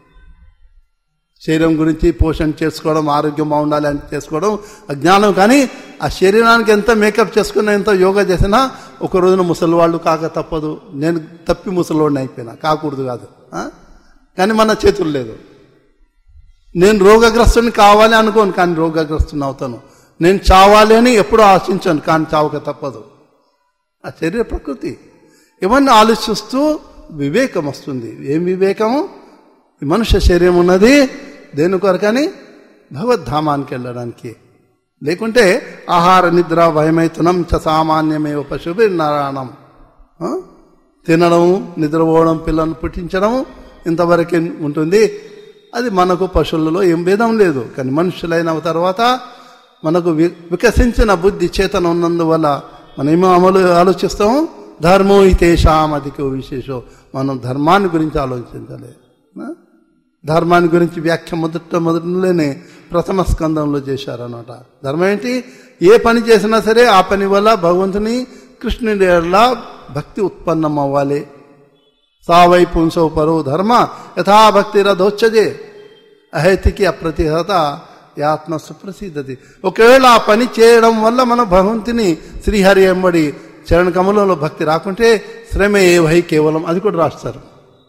శరీరం గురించి పోషణ చేసుకోవడం ఆరోగ్యం బాగుండాలి అని చేసుకోవడం అజ్ఞానం కానీ ఆ శరీరానికి ఎంత మేకప్ చేసుకున్నా ఎంత యోగా చేసినా ఒక రోజున ముసలివాళ్ళు కాక తప్పదు నేను తప్పి ముసలివాడిని అయిపోయినా కాకూడదు కాదు ఆ? కానీ మన చేతులు లేదు నేను రోగగ్రస్తుని కావాలి అనుకోను కానీ రోగగ్రస్తుని అవుతాను నేను చావాలి అని ఎప్పుడూ ఆశించాను కానీ చావక తప్పదు ఆ శరీర ప్రకృతి ఇవన్నీ ఆలోచిస్తూ వివేకం వస్తుంది ఏం వివేకము ఈ మనుష్య శరీరం ఉన్నది దేని కొరకని భగవద్ధామానికి వెళ్ళడానికి లేకుంటే ఆహార నిద్ర భయమైతునం చ సామాన్యమే పశుభి నారాయణం ఆ? తినడం నిద్రపోవడం పిల్లలను పుట్టించడం ఇంతవరకే ఉంటుంది అది మనకు పశువులలో ఏం భేదం లేదు కానీ మనుషులైన తర్వాత మనకు వి- వికసించిన బుద్ధి చేతన ఉన్నందువల్ల మనం ఏమో అమలు ఆలోచిస్తాము ధర్మో హితేషాం అధిక విశేషం మనం ధర్మాన్ని గురించి ఆలోచించాలి ఆ? ధర్మాన్ని గురించి వ్యాఖ్య మొదట మొదటిలోనే ప్రథమ స్కందంలో చేశారన్నమాట ధర్మం ఏంటి ఏ పని చేసినా సరే ఆ పని వల్ల భగవంతుని కృష్ణుడి ఎడల భక్తి ఉత్పన్నం అవ్వాలి సావై పుంసో పరో ధర్మ యథాభక్తి రథోచ్చజే అహైతికి అప్రతిహత ఆత్మ సుప్రసిద్ధతి ఒకవేళ ఆ పని చేయడం వల్ల మన భగవంతుని శ్రీహరి ఎంబడి చరణ కమలంలో భక్తి రాకుంటే శ్రమే వై కేవలం అది కూడా రాస్తారు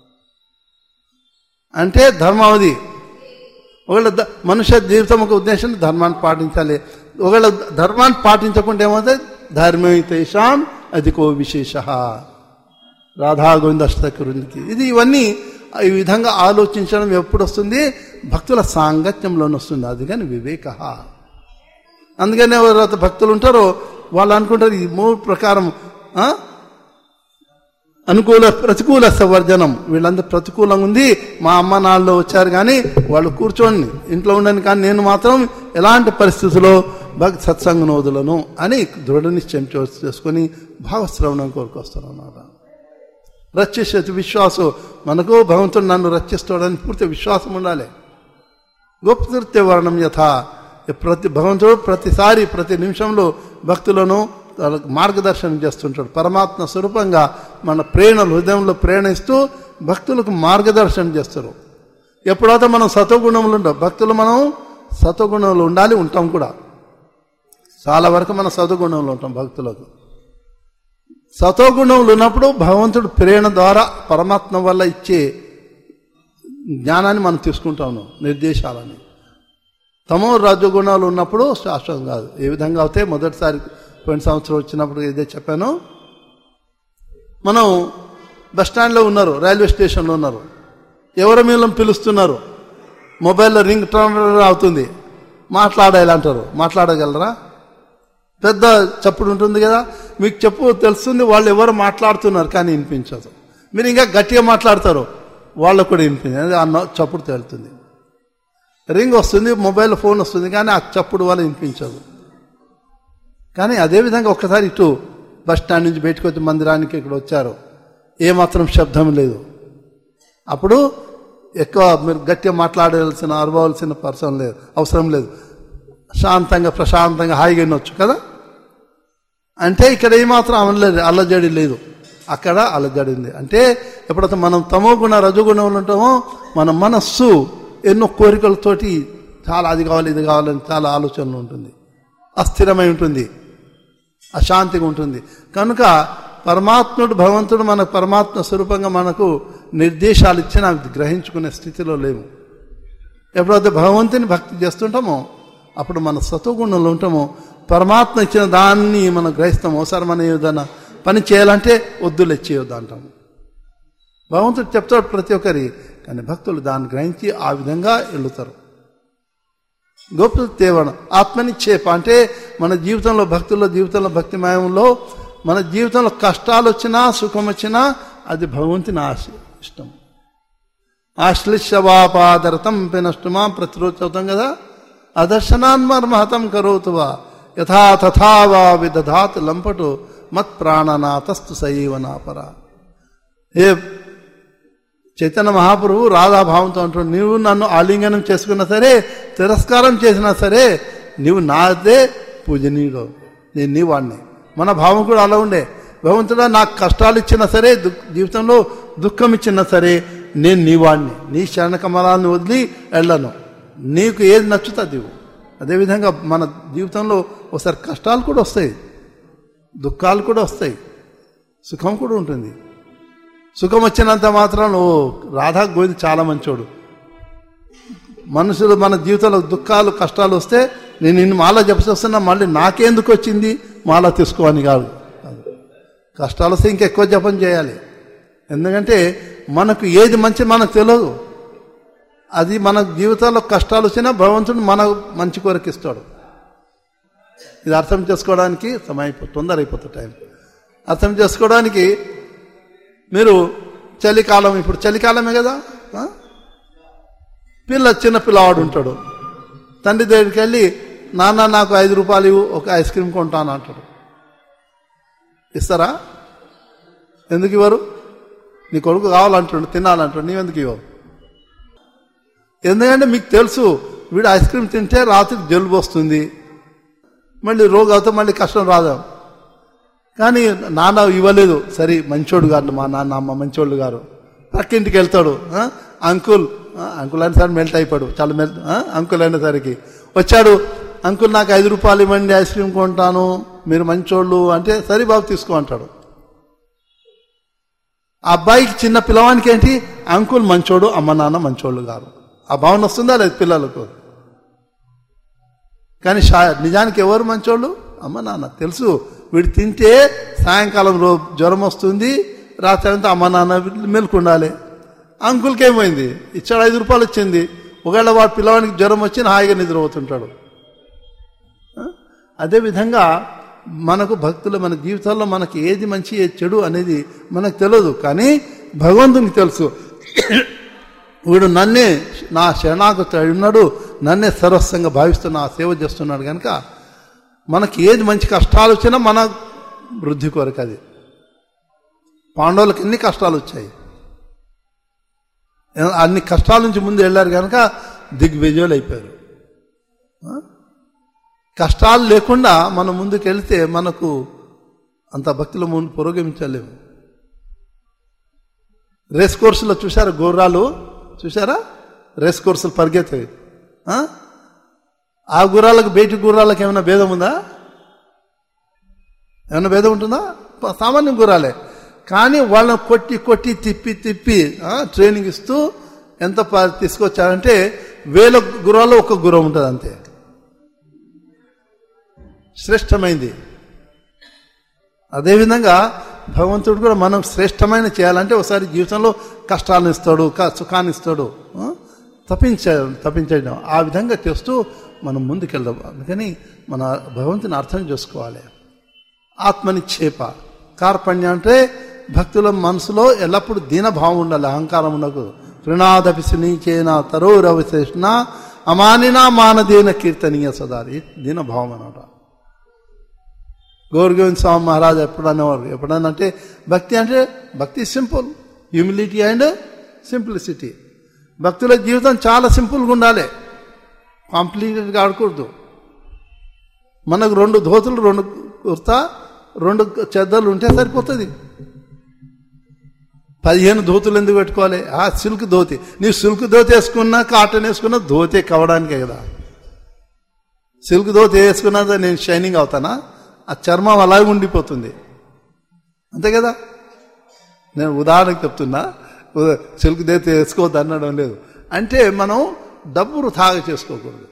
అంటే ధర్మం అది ఒకవేళ ద- మనుష్య జీవితం ఒక ఉద్దేశం ధర్మాన్ని పాటించాలి ఒకవేళ ధర్మాన్ని పాటించకుండా ఏమవుతుంది ధర్మేతేషాం అధికో విశేష రాధా గోవింద అష్టకరునికి ఇది ఇవన్నీ ఈ విధంగా ఆలోచించడం ఎప్పుడు వస్తుంది భక్తుల సాంగత్యంలోనే వస్తుంది అది కానీ వివేక అందుకనే ఎవరైతే భక్తులు ఉంటారో వాళ్ళు అనుకుంటారు ఈ మూడు ప్రకారం ఆ? అనుకూల ప్రతికూల సవర్జనం వీళ్ళందరూ ప్రతికూలంగా ఉంది మా అమ్మ నాన్నలో వచ్చారు కానీ వాళ్ళు కూర్చోండి ఇంట్లో ఉండని కానీ నేను మాత్రం ఎలాంటి పరిస్థితుల్లో భక్తి సత్సంగనోదులను అని దృఢ నిశ్చయం చే- చేసుకొని భావశ్రవణం కోరుకొస్తాను అన్నమాట రక్షించే విశ్వాసం మనకు భగవంతుడు నన్ను రక్షిస్తాడని పూర్తి విశ్వాసం ఉండాలి గుప్తృత్య వర్ణం యథ ప్రతి భగవంతుడు ప్రతిసారి ప్రతి నిమిషంలో భక్తులను వాళ్ళకు మార్గదర్శనం చేస్తుంటాడు పరమాత్మ స్వరూపంగా మన ప్రేరణలు హృదయంలో ప్రేరణ ఇస్తూ భక్తులకు మార్గదర్శనం చేస్తారు ఎప్పుడైతే మనం సత్వగుణంలో ఉంటాం భక్తులు మనం సత్వగుణంలో ఉండాలి ఉంటాం కూడా చాలా వరకు మనం సత్వగుణంలో ఉంటాం భక్తులకు సత్వగుణంలో ఉన్నప్పుడు భగవంతుడు ప్రేరణ ద్వారా పరమాత్మ వల్ల ఇచ్చే జ్ఞానాన్ని మనం తీసుకుంటాము నిర్దేశాలని తమో రజగుణాలు ఉన్నప్పుడు శాశ్వతం కాదు ఏ విధంగా అయితే మొదటిసారి పోయిన సంవత్సరం వచ్చినప్పుడు ఏదో చెప్పానో మనం బస్ స్టాండ్లో ఉన్నారు రైల్వే స్టేషన్లో ఉన్నారు ఎవరి మీద పిలుస్తున్నారు మొబైల్లో రింగ్ టర్న్ అవుతుంది మాట్లాడాలి అంటారు మాట్లాడగలరా పెద్ద చప్పుడు ఉంటుంది కదా మీకు చెప్పు తెలుస్తుంది వాళ్ళు ఎవరు మాట్లాడుతున్నారు కానీ వినిపించదు మీరు ఇంకా గట్టిగా మాట్లాడతారు వాళ్ళకు కూడా వినిపించదు అన్న చప్పుడు తేలుతుంది రింగ్ వస్తుంది మొబైల్ ఫోన్ వస్తుంది కానీ ఆ చప్పుడు వల్ల వినిపించదు కానీ అదేవిధంగా ఒక్కసారి ఇటు బస్ స్టాండ్ నుంచి బయటకు వచ్చి మందిరానికి ఇక్కడ వచ్చారు ఏమాత్రం శబ్దం లేదు అప్పుడు ఎక్కువ మీరు గట్టిగా మాట్లాడాల్సిన అరవలసిన పర్సన్ లేదు అవసరం లేదు శాంతంగా ప్రశాంతంగా హాయిగా వినొచ్చు కదా అంటే ఇక్కడ ఏమాత్రం అవనలేదు అల్లజడి లేదు అక్కడ అల్లజడి ఉంది అంటే ఎప్పుడైతే మనం తమో గుణ రజోగుణంలో ఉంటామో మన మనస్సు ఎన్నో కోరికలతోటి చాలా అది కావాలి ఇది కావాలని చాలా ఆలోచనలు ఉంటుంది అస్థిరమై ఉంటుంది అశాంతిగా ఉంటుంది కనుక పరమాత్ముడు భగవంతుడు మన పరమాత్మ స్వరూపంగా మనకు నిర్దేశాలు ఇచ్చిన గ్రహించుకునే స్థితిలో లేము ఎప్పుడైతే భగవంతుని భక్తి చేస్తుంటామో అప్పుడు మన సత్వగుణంలో ఉంటామో పరమాత్మ ఇచ్చిన దాన్ని మనం గ్రహిస్తాం ఒకసారి మనం ఏదైనా పని చేయాలంటే వద్దులు ఇచ్చేయొద్దు అంటాము భగవంతుడు చెప్తాడు ప్రతి ఒక్కరి కానీ భక్తులు దాన్ని గ్రహించి ఆ విధంగా వెళుతారు గొప్ప తేవడం ఆత్మని చేప అంటే మన జీవితంలో భక్తుల్లో జీవితంలో భక్తిమయంలో మన జీవితంలో కష్టాలు వచ్చినా సుఖం వచ్చినా అది భగవంతుని ఆశ ఇష్టం ఆశ్లిష్యవాపాదరతం పినష్టమా ప్రతిరోజు చదువుతాం కదా అదర్శనాన్మర్మహతం కరోతువా యథా తథా వా విదధాత్ లంపటు మత్ ప్రాణనాథస్తు సయీవనాపర ఏ చైతన్య మహాప్రభు రాధాభావంతో అంటాడు నీవు నన్ను ఆలింగనం చేసుకున్నా సరే తిరస్కారం చేసినా సరే నీవు నాదే పూజనీయుడు నేను నీ వాడిని మన భావం కూడా అలా ఉండే భగవంతుడా నాకు కష్టాలు ఇచ్చినా సరే దుఃఖ జీవితంలో దుఃఖం ఇచ్చినా సరే నేను నీ వాడిని నీ శరణ కమలాన్ని వదిలి వెళ్ళను నీకు ఏది నచ్చుతుంది ఇవ్వు అదేవిధంగా మన జీవితంలో ఒకసారి కష్టాలు కూడా వస్తాయి దుఃఖాలు కూడా వస్తాయి సుఖం కూడా ఉంటుంది సుఖం వచ్చినంత మాత్రం ఓ రాధా గోవింద్ చాలా మంచోడు మనుషులు మన జీవితంలో దుఃఖాలు కష్టాలు వస్తే నేను నిన్ను మాల జపచేస్తున్నా మళ్ళీ నాకెందుకు వచ్చింది మాల తీసుకోవని కాదు కష్టాలు వస్తే ఇంకెక్కువ జపం చేయాలి ఎందుకంటే మనకు ఏది మంచి మనకు తెలియదు అది మన జీవితాల్లో కష్టాలు వచ్చినా భగవంతుడు మన మంచి కొరకు ఇస్తాడు ఇది అర్థం చేసుకోవడానికి సమయం అయిపో- తొందర అయిపోతుంది టైం అర్థం చేసుకోవడానికి మీరు చలికాలం ఇప్పుడు చలికాలమే కదా ఆ? పిల్ల చిన్న పిల్లవాడు ఉంటాడు తండ్రి దగ్గరికి వెళ్ళి నాన్న నాకు ఐదు రూపాయలు ఇవ్వు, ఒక ఐస్ క్రీమ్ కొంటాను అంటాడు ఇస్తారా ఎందుకు ఇవ్వరు నీ కొడుకు కావాలంటాడు తినాలంటాడు నీవెందుకు ఇవ్వవు ఎందుకంటే మీకు తెలుసు వీడు ఐస్ క్రీమ్ తింటే రాత్రికి జలుబు వస్తుంది మళ్ళీ రోగం అవుతే మళ్ళీ కష్టం రాదు కానీ నాన్న ఇవ్వలేదు సరే మంచోడు గారు మా నాన్న అమ్మ మంచోళ్ళు గారు పక్కింటికి వెళ్తాడు ఆ? అంకుల్ ఆ, అంకుల్ అనేసరికి మెల్ట్ అయిపోయాడు చాలా మెల్ట్ ఆ? అంకుల్ అనేసరికి వచ్చాడు అంకుల్ నాకు ఐదు రూపాయలు ఇవ్వండి ఐస్ క్రీమ్ కొంటాను మీరు మంచోళ్ళు అంటే సరే బాబు తీసుకో అంటాడు ఆ అబ్బాయికి చిన్న పిల్లవానికి ఏంటి అంకుల్ మంచోడు అమ్మ నాన్న మంచోళ్ళు గారు ఆ భావన వస్తుందా లేదు పిల్లలకు కానీ షా- నిజానికి ఎవరు మంచోళ్ళు అమ్మ నాన్న తెలుసు వీడు తింటే సాయంకాలం రో జ్వరం వస్తుంది రాత్రి అంతా అమ్మ నాన్న మెలకు ఉండాలి అంకుల్కి ఏమైంది ఇచ్చాడు ఐదు రూపాయలు వచ్చింది ఒకవేళ వాడు పిల్లవానికి జ్వరం వచ్చి హాయిగా నిద్రపోతుంటాడు ఆ? అదేవిధంగా మనకు భక్తులు మన జీవితాల్లో మనకి ఏది మంచి ఏది చెడు అనేది మనకు తెలియదు కానీ భగవంతునికి తెలుసు వీడు నన్నే నా శరణాగతి అయి ఉన్నాడు నన్నే సర్వస్వంగా భావిస్తున్న ఆ సేవ చేస్తున్నాడు కనుక మనకి ఏది మంచి కష్టాలు వచ్చినా మన వృద్ధి కొరకు అది పాండవులకు ఎన్ని కష్టాలు వచ్చాయి అన్ని కష్టాల నుంచి ముందు వెళ్ళారు కనుక దిగ్విజయులు అయిపోయారు ఆ? కష్టాలు లేకుండా మనం ముందుకు వెళితే మనకు అంత భక్తుల ముందు పురోగమించలేము రేస్ కోర్సులో చూసారా గుర్రాలు చూసారా రేస్ కోర్సులు పరిగెత్తాయి ఆ? ఆ గుర్రాలకు బయటి గుర్రాలకు ఏమైనా భేదం ఉందా ఏమైనా భేదం ఉంటుందా ప- సామాన్య గుర్రాలే కానీ వాళ్ళని కొట్టి కొట్టి తిప్పి తిప్పి ఆ, ట్రైనింగ్ ఇస్తూ ఎంత ప- తీసుకొచ్చారంటే వేల గుర్రాలు ఒక గుర్రం ఉంటుంది అంతే శ్రేష్టమైంది అదేవిధంగా భగవంతుడు కూడా మనం శ్రేష్టమైన చేయాలంటే ఒకసారి జీవితంలో కష్టాలను ఇస్తాడు క- సుఖాన్ని ఇస్తాడు ఆ? తప్పించ తప్పించడం ఆ విధంగా చేస్తూ మనం ముందుకెళ్దాం అందుకని మన భగవంతుని అర్థం చేసుకోవాలి ఆత్మని చేప కార్పణ్యం అంటే భక్తుల మనసులో ఎల్లప్పుడూ దీనభావం ఉండాలి అహంకారం ఉండకు తృణాదపి నీచేన తరోరవశేషణ అమానినా మానదేన కీర్తనీయ సదారి దీనభావం అనమాట గౌరగోవింద్ స్వామి మహారాజ్ ఎప్పుడు అనేవారు ఎప్పుడన్నా అంటే భక్తి అంటే భక్తి సింపుల్ హ్యూమిలిటీ అండ్ సింప్లిసిటీ భక్తుల జీవితం చాలా సింపుల్గా ఉండాలి కాంప్లికేటెడ్గా ఆడకూడదు మనకు రెండు ధోతులు రెండు కుర్తా రెండు చెద్దలు ఉంటే సరిపోతుంది పదిహేను ధోతులు ఎందుకు పెట్టుకోవాలి ఆ సిల్క్ ధోతి నీవు సిల్క్ ధోతి వేసుకున్నా కాటన్ వేసుకున్నా ధోతే కవడానికే కదా సిల్క్ ధోతి వేసుకున్నా నేను షైనింగ్ అవుతానా ఆ చర్మం అలాగే ఉండిపోతుంది అంతే కదా నేను ఉదాహరణకు చెప్తున్నా ఉదా- సిల్క్ ధోతి వేసుకోవద్దు అనడం లేదు అంటే మనం డబ్బు వృథాగా చేసుకోకూడదు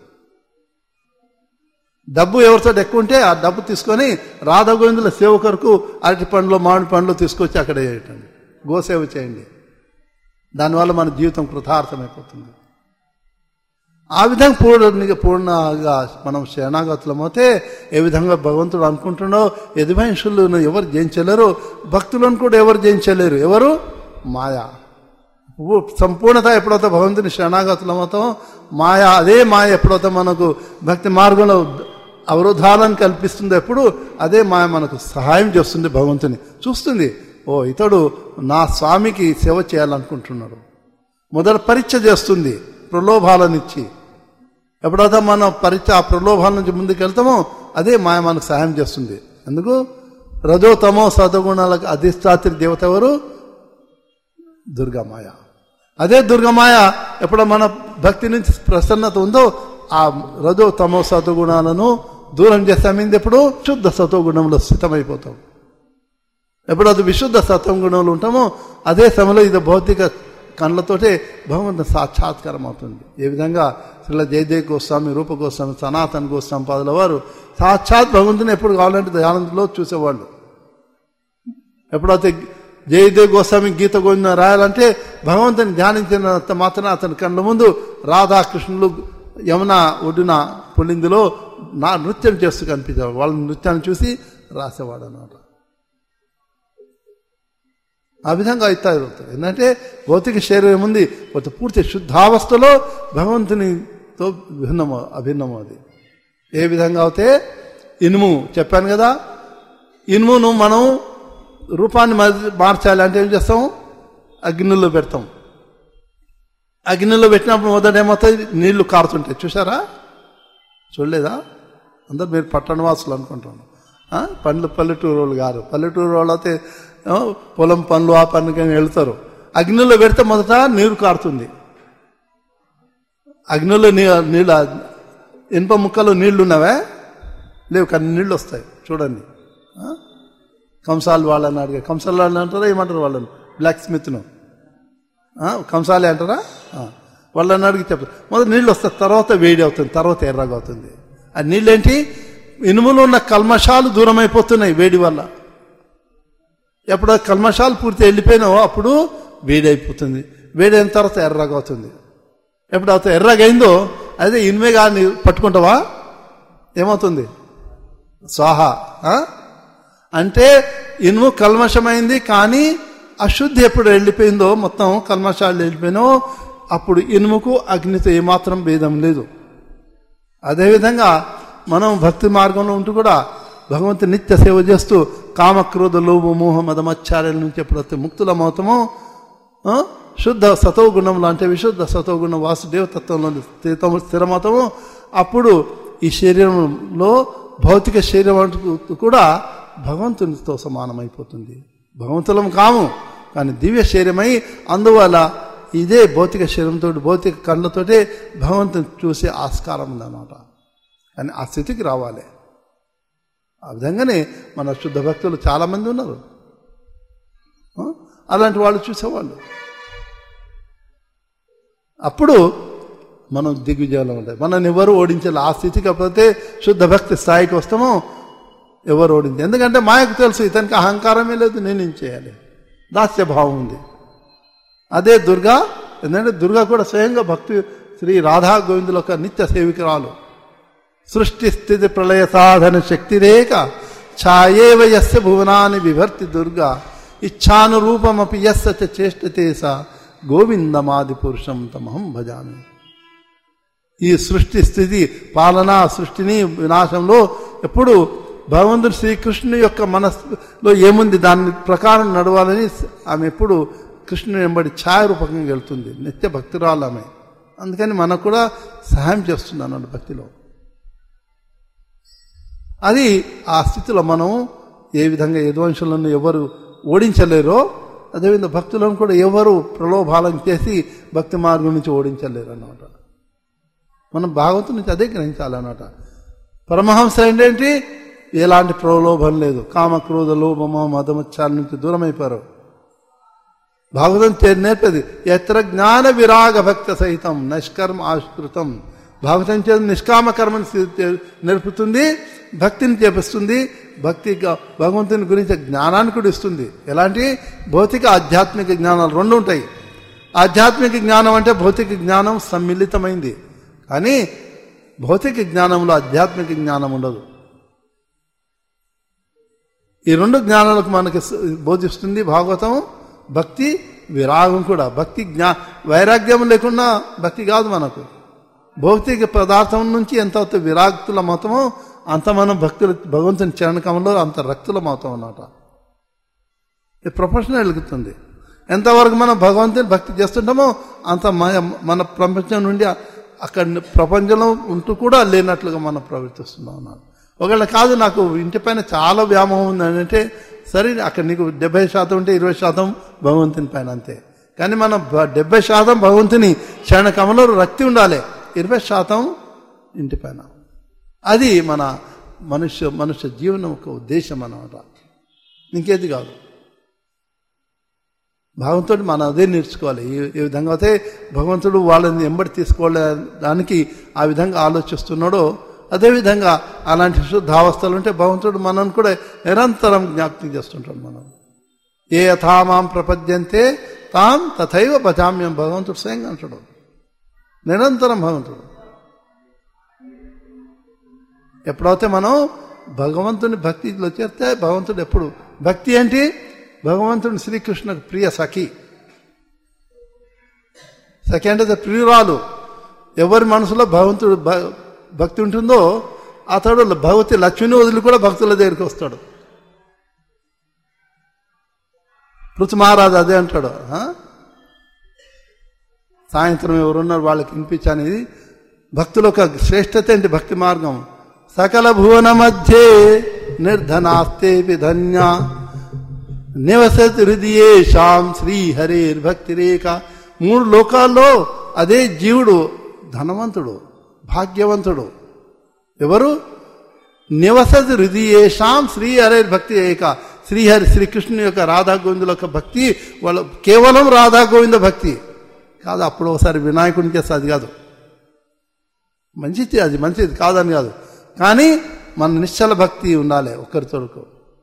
డబ్బు ఎవరితో ఎక్కువ ఉంటే ఆ డబ్బు తీసుకొని రాధగోవిందుల సేవకరకు అరటి పండ్లు మామిడి పండ్లు తీసుకొచ్చి అక్కడ చేయటండి గోసేవ చేయండి దానివల్ల మన జీవితం కృతార్థమైపోతుంది ఆ విధంగా పూర్ణ పూర్ణగా మనం శరణాగతులమైతే ఏ విధంగా భగవంతుడు అనుకుంటున్నాడో యదుమహిషులను ఎవరు జయించలేరు భక్తులను కూడా ఎవరు జయించలేరు ఎవరు మాయా ఊ- సంపూర్ణత ఎప్పుడైతే భగవంతుని శరణాగతులమవుతామో మాయ అదే మాయ ఎప్పుడైతే మనకు భక్తి మార్గంలో అవరోధాలను కల్పిస్తుంది ఎప్పుడు అదే మాయ మనకు సహాయం చేస్తుంది భగవంతుని చూస్తుంది ఓ ఇతడు నా స్వామికి సేవ చేయాలనుకుంటున్నాడు మొదట పరీక్ష చేస్తుంది ప్రలోభాలనిచ్చి ఎప్పుడైతే మనం పరీక్ష ఆ ప్రలోభాల నుంచి ముందుకు వెళ్తామో అదే మాయ మనకు సహాయం చేస్తుంది ఎందుకు రజో తమో సతగుణాలకు అధిష్టాత్రి దేవత ఎవరు దుర్గామాయ అదే దుర్గమాయ ఎప్పుడు మన భక్తి నుంచి ప్రసన్నత ఉందో ఆ రజో తమో సతగుణాలను దూరం చేస్తామింది ఎప్పుడు శుద్ధ సతోగుణంలో స్థితమైపోతాం ఎప్పుడైతే విశుద్ధ సత్వం గుణంలో ఉంటామో అదే సమయంలో ఇది భౌతిక కళ్ళతోటే భగవంతుని సాక్షాత్కారం అవుతుంది ఏ విధంగా శ్రీల జయదేవ్ గోస్వామి రూప గోస్వామి సనాతన్ గోస్వామి పాదుల వారు సాక్షాత్ భగవంతుని ఎప్పుడు కావాలంటే ధ్యానంలో చూసేవాళ్ళు ఎప్పుడైతే జయదేవ్ గోస్వామి గీత గోవింద రాయాలంటే భగవంతుని ధ్యానించినంత మాత్రం అతని కళ్ళ ముందు రాధాకృష్ణులు యమున ఒడ్డున పులిందులో నా నృత్యం చేస్తూ కనిపించేవాడు వాళ్ళ నృత్యాన్ని చూసి రాసేవాడు అన్నమాట ఆ విధంగా అవుతాయి ఏంటంటే భౌతిక శరీరం ఉంది కొంత పూర్తి శుద్ధావస్థలో భగవంతునితో భిన్నము అభిన్నము అది ఏ విధంగా అవుతే ఇనుము చెప్పాను కదా ఇనుమును మనం రూపాన్ని మరి- మార్చాలి అంటే ఏం చేస్తాం అగ్నిలో పెడతాం అగ్నిలో పెట్టినప్పుడు మొదట ఏమవుతాయి నీళ్లు కారుతుంటాయి చూసారా చూడలేదా అందరు మీరు పట్టణ వాసులు అనుకుంటాను ఆ? పండ్లు పల్లెటూరు వాళ్ళు గారు పల్లెటూరు వాళ్ళు అయితే ఆ, పొలం పనులు ఆ పనులకని వెళ్తారు అగ్నిలో పెడితే మొదట నీరు కారుతుంది అగ్నిలో నీ నీళ్ళ ఇనుప ముక్కలు నీళ్లు ఉన్నవే లేవు కానీ నీళ్ళు వస్తాయి చూడండి ఆ? కంసాలు వాళ్ళని అడిగా కంసాలు వాళ్ళని అంటారా ఏమంటారు వాళ్ళని బ్లాక్ స్మిత్ను కంసాలి అంటారా ఆ. వాళ్ళని అడిగి చెప్తారు మొదటి నీళ్ళు వస్తాయి తర్వాత వేడి అవుతుంది తర్వాత ఎర్రగా అవుతుంది ఆ నీళ్ళేంటి ఇనుములో ఉన్న కల్మషాలు దూరం అయిపోతున్నాయి వేడి వల్ల ఎప్పుడు ఆ కల్మషాలు పూర్తి వెళ్ళిపోయినావో అప్పుడు వేడి అయిపోతుంది వేడి అయిన తర్వాత ఎర్రగా అవుతుంది ఎప్పుడు అవుతుంది ఎర్రగా అయిందో అదే ఇనుమే కానీ పట్టుకుంటావా ఏమవుతుంది స్వాహ ఆ? అంటే ఇనుము కల్మషమైంది కానీ అశుద్ధి ఎప్పుడు వెళ్ళిపోయిందో మొత్తం కల్మషాలు వెళ్ళిపోయినో అప్పుడు ఇనుముకు అగ్నితో ఏమాత్రం భేదం లేదు అదేవిధంగా మనం భక్తి మార్గంలో ఉంటూ కూడా భగవంతుని నిత్య సేవ చేస్తూ కామక్రోధ లోభ మోహ మదమచ్చార్యాల నుంచి ఎప్పుడైతే ముక్తులమవుతామో ఆ, శుద్ధ సతో గుణంలో అంటే విశుద్ధ సతో గుణం వాసుదేవ తత్వంలో స్థితం స్థిరమవుతామో అప్పుడు ఈ శరీరంలో భౌతిక శరీరం అంటూ కూడా భగవంతునితో సమానమైపోతుంది భగవంతులం కాము కానీ దివ్య శరీరమై అందువల్ల ఇదే భౌతిక శరీరంతో భౌతిక కళ్ళతోటే భగవంతుని చూసే ఆస్కారం ఉందన్నమాట కానీ ఆ స్థితికి రావాలి ఆ విధంగానే మన శుద్ధ భక్తులు చాలామంది ఉన్నారు ఆ? అలాంటి వాళ్ళు చూసేవాళ్ళు అప్పుడు మనం దిగ్విజయంలో ఉంటాయి మనల్ని ఎవరు ఓడించాలి ఆ స్థితికి కాకపోతే శుద్ధ భక్తి స్థాయికి వస్తామో ఎవరు ఓడింది ఎందుకంటే మాయకు తెలుసు ఇతనికి అహంకారమే లేదు నేనేం చేయాలి దాస్య భావం ఉంది అదే దుర్గా ఎందుకంటే దుర్గా కూడా స్వయంగా భక్తి శ్రీ రాధా గోవిందుల యొక్క నిత్య సేవికురాలు సృష్టి స్థితి ప్రళయ సాధన శక్తి రేఖ ఛాయేవ యస్య భువనాన్ని విభర్తి దుర్గా ఇచ్ఛానురూపమపి యస్య చ చేష్టతే సా గోవిందమాది పురుషం తమహం భజామి ఈ సృష్టి స్థితి పాలన సృష్టిని వినాశంలో ఎప్పుడు భగవంతుడు శ్రీకృష్ణుని యొక్క మనస్సులో ఏముంది దాని ప్రకారం నడవాలని ఆమె ఎప్పుడు కృష్ణుని వెంబడి ఛాయ రూపకంగా వెళ్తుంది నిత్య భక్తురాలు ఆమె అందుకని మనకు కూడా సహాయం చేస్తుంది అన్నాడు భక్తిలో అది ఆ స్థితిలో మనం ఏ విధంగా యదువంశులను ఎవరు ఓడించలేరో అదేవిధంగా భక్తులను కూడా ఎవరు ప్రలోభాలను చేసి భక్తి మార్గం నుంచి ఓడించలేరు అన్నమాట మనం భాగవతం నుంచి అదే గ్రహించాలన్నమాట పరమహంస ఏంటంటే ఎలాంటి ప్రలోభం లేదు కామ క్రోధ లోభమ మదమచ్చాల నుంచి దూరం అయిపోయారు భాగవతం చే- నేర్పేది ఎత్ర జ్ఞాన విరాగ భక్త సహితం నిష్కర్మ ఆశ్రితం భాగవతం చేత నిష్కామ కర్మని సి- చే- నేర్పుతుంది భక్తిని చేపిస్తుంది భక్తి గా- భగవంతుని గురించి జ్ఞానాన్ని కూడా ఇస్తుంది ఎలాంటి భౌతిక ఆధ్యాత్మిక జ్ఞానాలు రెండు ఉంటాయి ఆధ్యాత్మిక జ్ఞానం అంటే భౌతిక జ్ఞానం సమ్మిళితమైంది కానీ భౌతిక జ్ఞానంలో ఆధ్యాత్మిక జ్ఞానం ఉండదు ఈ రెండు జ్ఞానాలకు మనకి స- బోధిస్తుంది భాగవతం భక్తి విరాగం కూడా భక్తి జ్ఞా వైరాగ్యం లేకుండా భక్తి కాదు మనకు భౌతిక పదార్థం నుంచి ఎంత అయితే విరాక్తుల మతమో అంత మనం భక్తుల భగవంతుని చరణకంలో అంత రక్తుల మతం అన్నమాట ఇది ప్రొఫెషనల్ వెలుగుతుంది ఎంతవరకు మనం భగవంతుని భక్తి చేస్తుంటామో అంత మ- మన ప్రపంచం నుండి అక్కడ ప్రపంచంలో ఉంటూ కూడా లేనట్లుగా మనం ప్రవర్తిస్తున్నాం అన్నాడు ఒకవేళ కాదు నాకు ఇంటి పైన చాలా వ్యామోహం ఉంది అని అంటే సరే అక్కడ నీకు డెబ్బై శాతం ఉంటే ఇరవై శాతం భగవంతుని పైన అంతే కానీ మనం బ- డెబ్బై శాతం భగవంతుని క్షణకమలో రక్తి ఉండాలి ఇరవై శాతం ఇంటి పైన అది మన మనుష్య మనుష్య జీవనం ఒక ఉద్దేశం అన్నమాట ఇంకేది కాదు భగవంతుడు మనం అదే నేర్చుకోవాలి ఏ- ఏ విధంగా అయితే భగవంతుడు వాళ్ళని ఎంబడి తీసుకోవడానికి ఆ విధంగా ఆలోచిస్తున్నాడో అదేవిధంగా అలాంటి శుద్ధావస్థలు ఉంటే భగవంతుడు మనల్ని కూడా నిరంతరం జ్ఞాపకం చేస్తుంటాడు మనం ఏ యథామాం ప్రపద్యంతే తాం తథైవ భజామ్యం భగవంతుడు స్వయంగా అంటాడు నిరంతరం భగవంతుడు ఎప్పుడైతే మనం భగవంతుని భక్తిలో చేస్తే భగవంతుడు ఎప్పుడు భక్తి ఏంటి భగవంతుని శ్రీకృష్ణకు ప్రియ సఖి సఖి అంటే ప్రియురాలు ఎవరి మనసులో భగవంతుడు భ- భక్తి ఉంటుందో అతడు భగవతి లక్ష్మిని వదిలి కూడా భక్తుల దగ్గరికి వస్తాడు పృథు మహారాజు అదే అంటాడు ఆ? సాయంత్రం ఎవరున్నారు వాళ్ళకి వినిపించనేది భక్తుల యొక్క శ్రేష్టత ఏంటి భక్తి మార్గం సకల భువన మధ్యే నిర్ధనాస్తేపి ధన్య నివసతి హృదయేషాం శ్రీ హరేర్ భక్తి రేఖ మూడు లోకాల్లో అదే జీవుడు ధనవంతుడు భాగ్యవంతుడు ఎవరు నివసతి హృదయేషాం శ్రీ హరే భక్తి ఏక శ్రీహరి శ్రీకృష్ణుని యొక్క రాధా గోవిందుల యొక్క భక్తి వాళ్ళ కేవలం రాధా గోవింద భక్తి కాదు అప్పుడు ఒకసారి వినాయకుడిని చేస్తే అది కాదు మంచిది అది మంచిది కాదని కాదు కానీ మన నిశ్చల భక్తి ఉండాలి ఒక్కరితోడుకు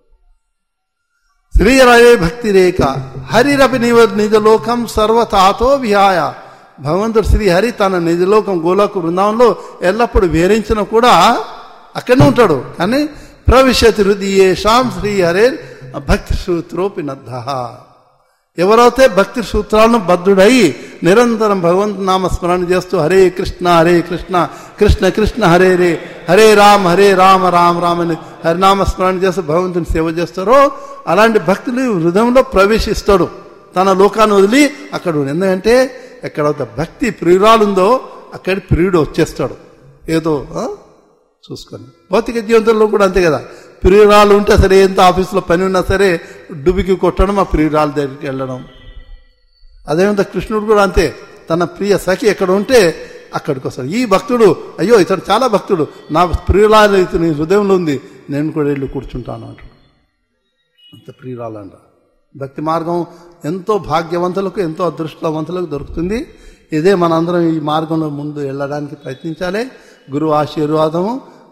శ్రీరవే భక్తి రేఖ హరిరపి నివ నిజలోకం సర్వతాతో విహాయ భగవంతుడు శ్రీహరి తన నిజలోకం గోలోక బృందావంలో ఎల్లప్పుడూ విహరించిన కూడా అక్కడనే ఉంటాడు కానీ ప్రవిశతి హృదయేషాం శ్రీహరే భక్తి సూత్రోపి నద్ధ ఎవరైతే భక్తి సూత్రాలను బద్ధుడై నిరంతరం భగవంతు నామ స్మరణ చేస్తూ హరే కృష్ణ హరే కృష్ణ కృష్ణ కృష్ణ హరే రే హరే రామ్ హరే రామ రామ రామ అని హరినామ స్మరణ చేస్తూ భగవంతుని సేవ చేస్తారో అలాంటి భక్తులు హృదయంలో ప్రవేశిస్తాడు తన లోకాన్ని వదిలి అక్కడ ఉండు. ఎందుకంటే ఎక్కడైతే భక్తి ప్రియురాలుందో అక్కడి ప్రియుడు వచ్చేస్తాడు ఏదో ఆ? చూసుకొని భౌతిక జీవితంలో కూడా అంతే కదా ప్రియురాలు ఉంటే సరే ఎంత ఆఫీసులో పని ఉన్నా సరే డుబికి కొట్టడం ఆ ప్రియురాల దగ్గరికి వెళ్ళడం అదేవిధంగా కృష్ణుడు కూడా అంతే తన ప్రియ సఖి ఎక్కడ ఉంటే అక్కడికి వస్తాడు ఈ భక్తుడు అయ్యో ఇతను చాలా భక్తుడు నా ప్రియురాలు ఇతని హృదయంలో ఉంది నేను కూడా వెళ్ళి కూర్చుంటాను అంటాడు అంత ప్రియురాలంట భక్తి మార్గం ఎంతో భాగ్యవంతులకు ఎంతో అదృష్టవంతులకు దొరుకుతుంది ఇదే మనందరం ఈ మార్గంలో ముందు వెళ్ళడానికి ప్రయత్నించాలి గురువు ఆశీర్వాదము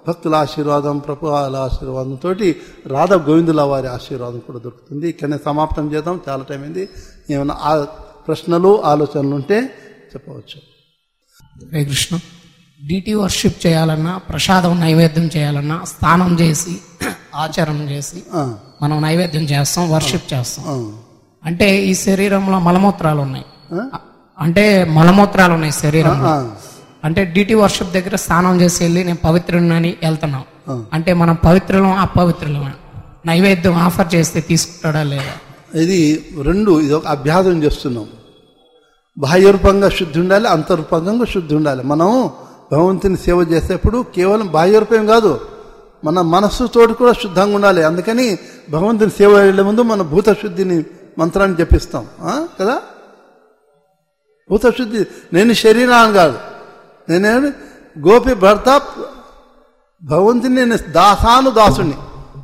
భక్తుల ఆశీర్వాదం ప్రభుల ఆశీర్వాదం తోటి రాధా గోవిందుల వారి ఆశీర్వాదం కూడా దొరుకుతుంది ఇక్కడనే సమాప్తం చేద్దాం చాలా టైం అయింది ఏమైనా ఆ ప్రశ్నలు ఆలోచనలు ఉంటే చెప్పవచ్చు హరే కృష్ణ డిటి వర్షిప్ చేయాలన్నా ప్రసాదం నైవేద్యం చేయాలన్నా స్నానం చేసి ఆచరణ చేసి ఆ, మనం నైవేద్యం చేస్తాం వర్షిప్ చేస్తాం ఆ, అంటే ఈ శరీరంలో మలమూత్రాలు ఉన్నాయి ఆ? అంటే మలమూత్రాలు ఉన్నాయి శరీరంలో ఆ, అంటే డిటి వర్షిప్ దగ్గర స్నానం చేసి వెళ్ళి నేను పవిత్రుడినని వెళ్తున్నాం అంటే మనం పవిత్రులం అపవిత్రులం నైవేద్యం ఆఫర్ చేస్తే తీసుకుంటాడా లేదా ఇది రెండు ఇది ఒక అభ్యాసం చేస్తున్నాం బాహ్యరూపంగా శుద్ధి ఉండాలి అంతరూపంగా శుద్ధి ఉండాలి మనం భగవంతుని సేవ చేసేప్పుడు కేవలం బాహ్యరూపం కాదు మన మనస్సు తోటి కూడా శుద్ధంగా ఉండాలి అందుకని భగవంతుని సేవ వెళ్ళే ముందు మన భూత శుద్ధిని మంత్రాన్ని జపిస్తాం ఆ? కదా భూత శుద్ధి నేను శరీరాన్ని కాదు నేనే గోపి భర్త భగవంతుని నేను దాసాను దాసుని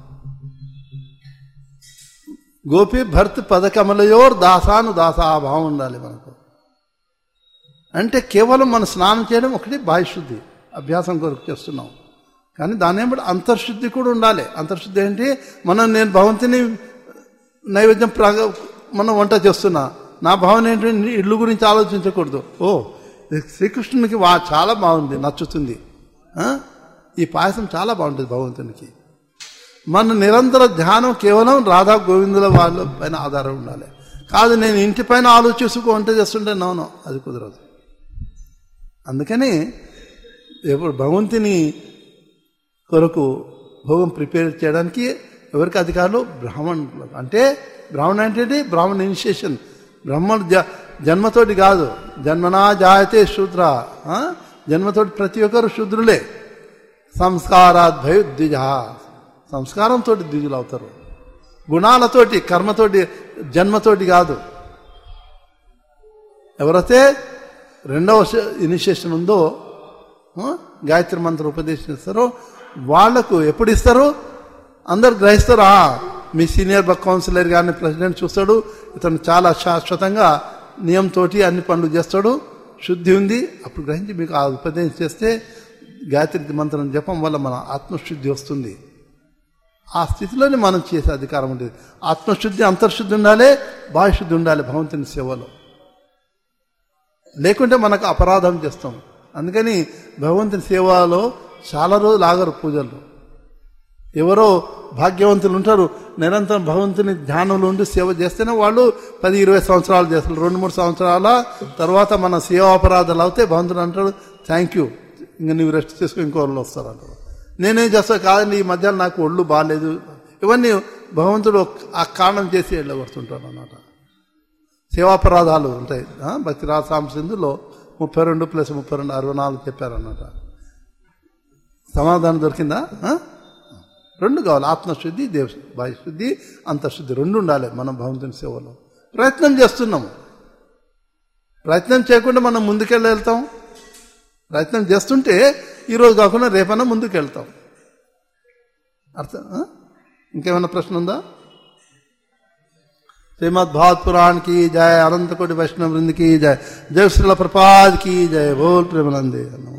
గోపి భర్త పదకమలయోర్ దాసాను దాసాభావం ఉండాలి మనకు అంటే కేవలం మన స్నానం చేయడం ఒకటి బాహ్యశుద్ధి అభ్యాసం కొరకు చేస్తున్నాం కానీ దాని ఏమిటి అంతర్శుద్ధి కూడా ఉండాలి అంతర్శుద్ధి ఏంటి మనం నేను భగవంతుని నైవేద్యం ప్రాగ మనం వంట చేస్తున్నా నా భావన ఏంటంటే ఇల్లు గురించి ఆలోచించకూడదు ఓ ఇది శ్రీకృష్ణునికి వా చాలా బాగుంది నచ్చుతుంది ఆ? ఈ పాయసం చాలా బాగుంటుంది భగవంతునికి మన నిరంతర ధ్యానం కేవలం రాధా గోవిందుల వాళ్ళ పైన ఆధారం ఉండాలి కాదు నేను ఇంటి పైన ఆలోచిస్తూ వంట చేస్తుంటే నౌను అది కుదరదు అందుకని ఎప్పుడు భగవంతుని కొరకు భోగం ప్రిపేర్ చేయడానికి ఎవరికి అధికారులు బ్రాహ్మణులు అంటే బ్రాహ్మణ అంటే ఏంటి? బ్రాహ్మణ ఇనిషియేషన్ బ్రహ్మణ జ జన్మతోటి కాదు జన్మనా జాయతే శూద్ర ఆ? జన్మతోటి ప్రతి ఒక్కరు శూద్రులే సంస్కారాద్ భయోద్విజ సంస్కారంతో ద్విజులు అవుతారు గుణాలతోటి కర్మతోటి జన్మతోటి కాదు ఎవరైతే రెండవ ఇనిషియేషన్ ఉందో ఆ, గాయత్రి మంత్రం ఉపదేశిస్తారో వాళ్లకు ఎప్పుడు ఇస్తారు అందరు గ్రహిస్తారు "ఆ, మీ సీనియర్ కౌన్సిలర్ గారిని ప్రెసిడెంట్ చూస్తాడు ఇతను చాలా శాశ్వతంగా నియంతోటి అన్ని పనులు చేస్తాడు శుద్ధి ఉంది అప్పుడు గ్రహించి మీకు ఆ ఉపదేశం చేస్తే గాయత్రి మంత్రం జపం వల్ల మన ఆత్మశుద్ధి వస్తుంది ఆ స్థితిలోనే మనం చేసే అధికారం ఉండేది ఆత్మశుద్ధి అంతర్శుద్ధి ఉండాలి బాహ్యశుద్ధి ఉండాలి భగవంతుని సేవలో లేకుంటే మనకు అపరాధం చేస్తాం అందుకని భగవంతుని సేవలో చాలా రోజులు ఆగరు పూజలు ఎవరో భాగ్యవంతులు ఉంటారు నిరంతరం భగవంతుని ధ్యానంలో ఉండి సేవ చేస్తేనే వాళ్ళు పది ఇరవై సంవత్సరాలు చేస్తారు రెండు మూడు సంవత్సరాల తర్వాత మన సేవా అపరాధాలు అవుతే భగవంతుడు అంటాడు థ్యాంక్ యూ ఇంకా నువ్వు రెస్ట్ చేసుకుని ఇంకో వాళ్ళు వస్తారు అంటారు నేనేం చేస్తా కాదండి ఈ మధ్య నాకు ఒళ్ళు బాగాలేదు ఇవన్నీ భగవంతుడు ఆ కారణం చేసి వెళ్ళగొడుతుంటాడు అన్నమాట సేవాపరాధాలు ఉంటాయి ఆ, భక్తి రాసాం సింధులో ముప్పై రెండు ప్లస్ ముప్పై రెండు అరవై నాలుగు చెప్పారన్నమాట సమాధానం దొరికిందా ఆ? రెండు కావాలి ఆత్మశుద్ధి దేవ బాహ్యశుద్ధి అంతఃశుద్ధి రెండు ఉండాలి మనం భగవంతుని సేవలో ప్రయత్నం చేస్తున్నాము ప్రయత్నం చేయకుండా మనం ముందుకెళ్ళి వెళ్తాం ప్రయత్నం చేస్తుంటే ఈరోజు కాకుండా రేపైనా ముందుకు వెళ్తాం అర్థం ఆ? ఇంకేమైనా ప్రశ్న ఉందా श्रीमद भागवत पुराण की जय अनंत कोटि वैष्णव वृंद की जय जय श्रील प्रपाद की जय बोल प्रेमानंदे नमः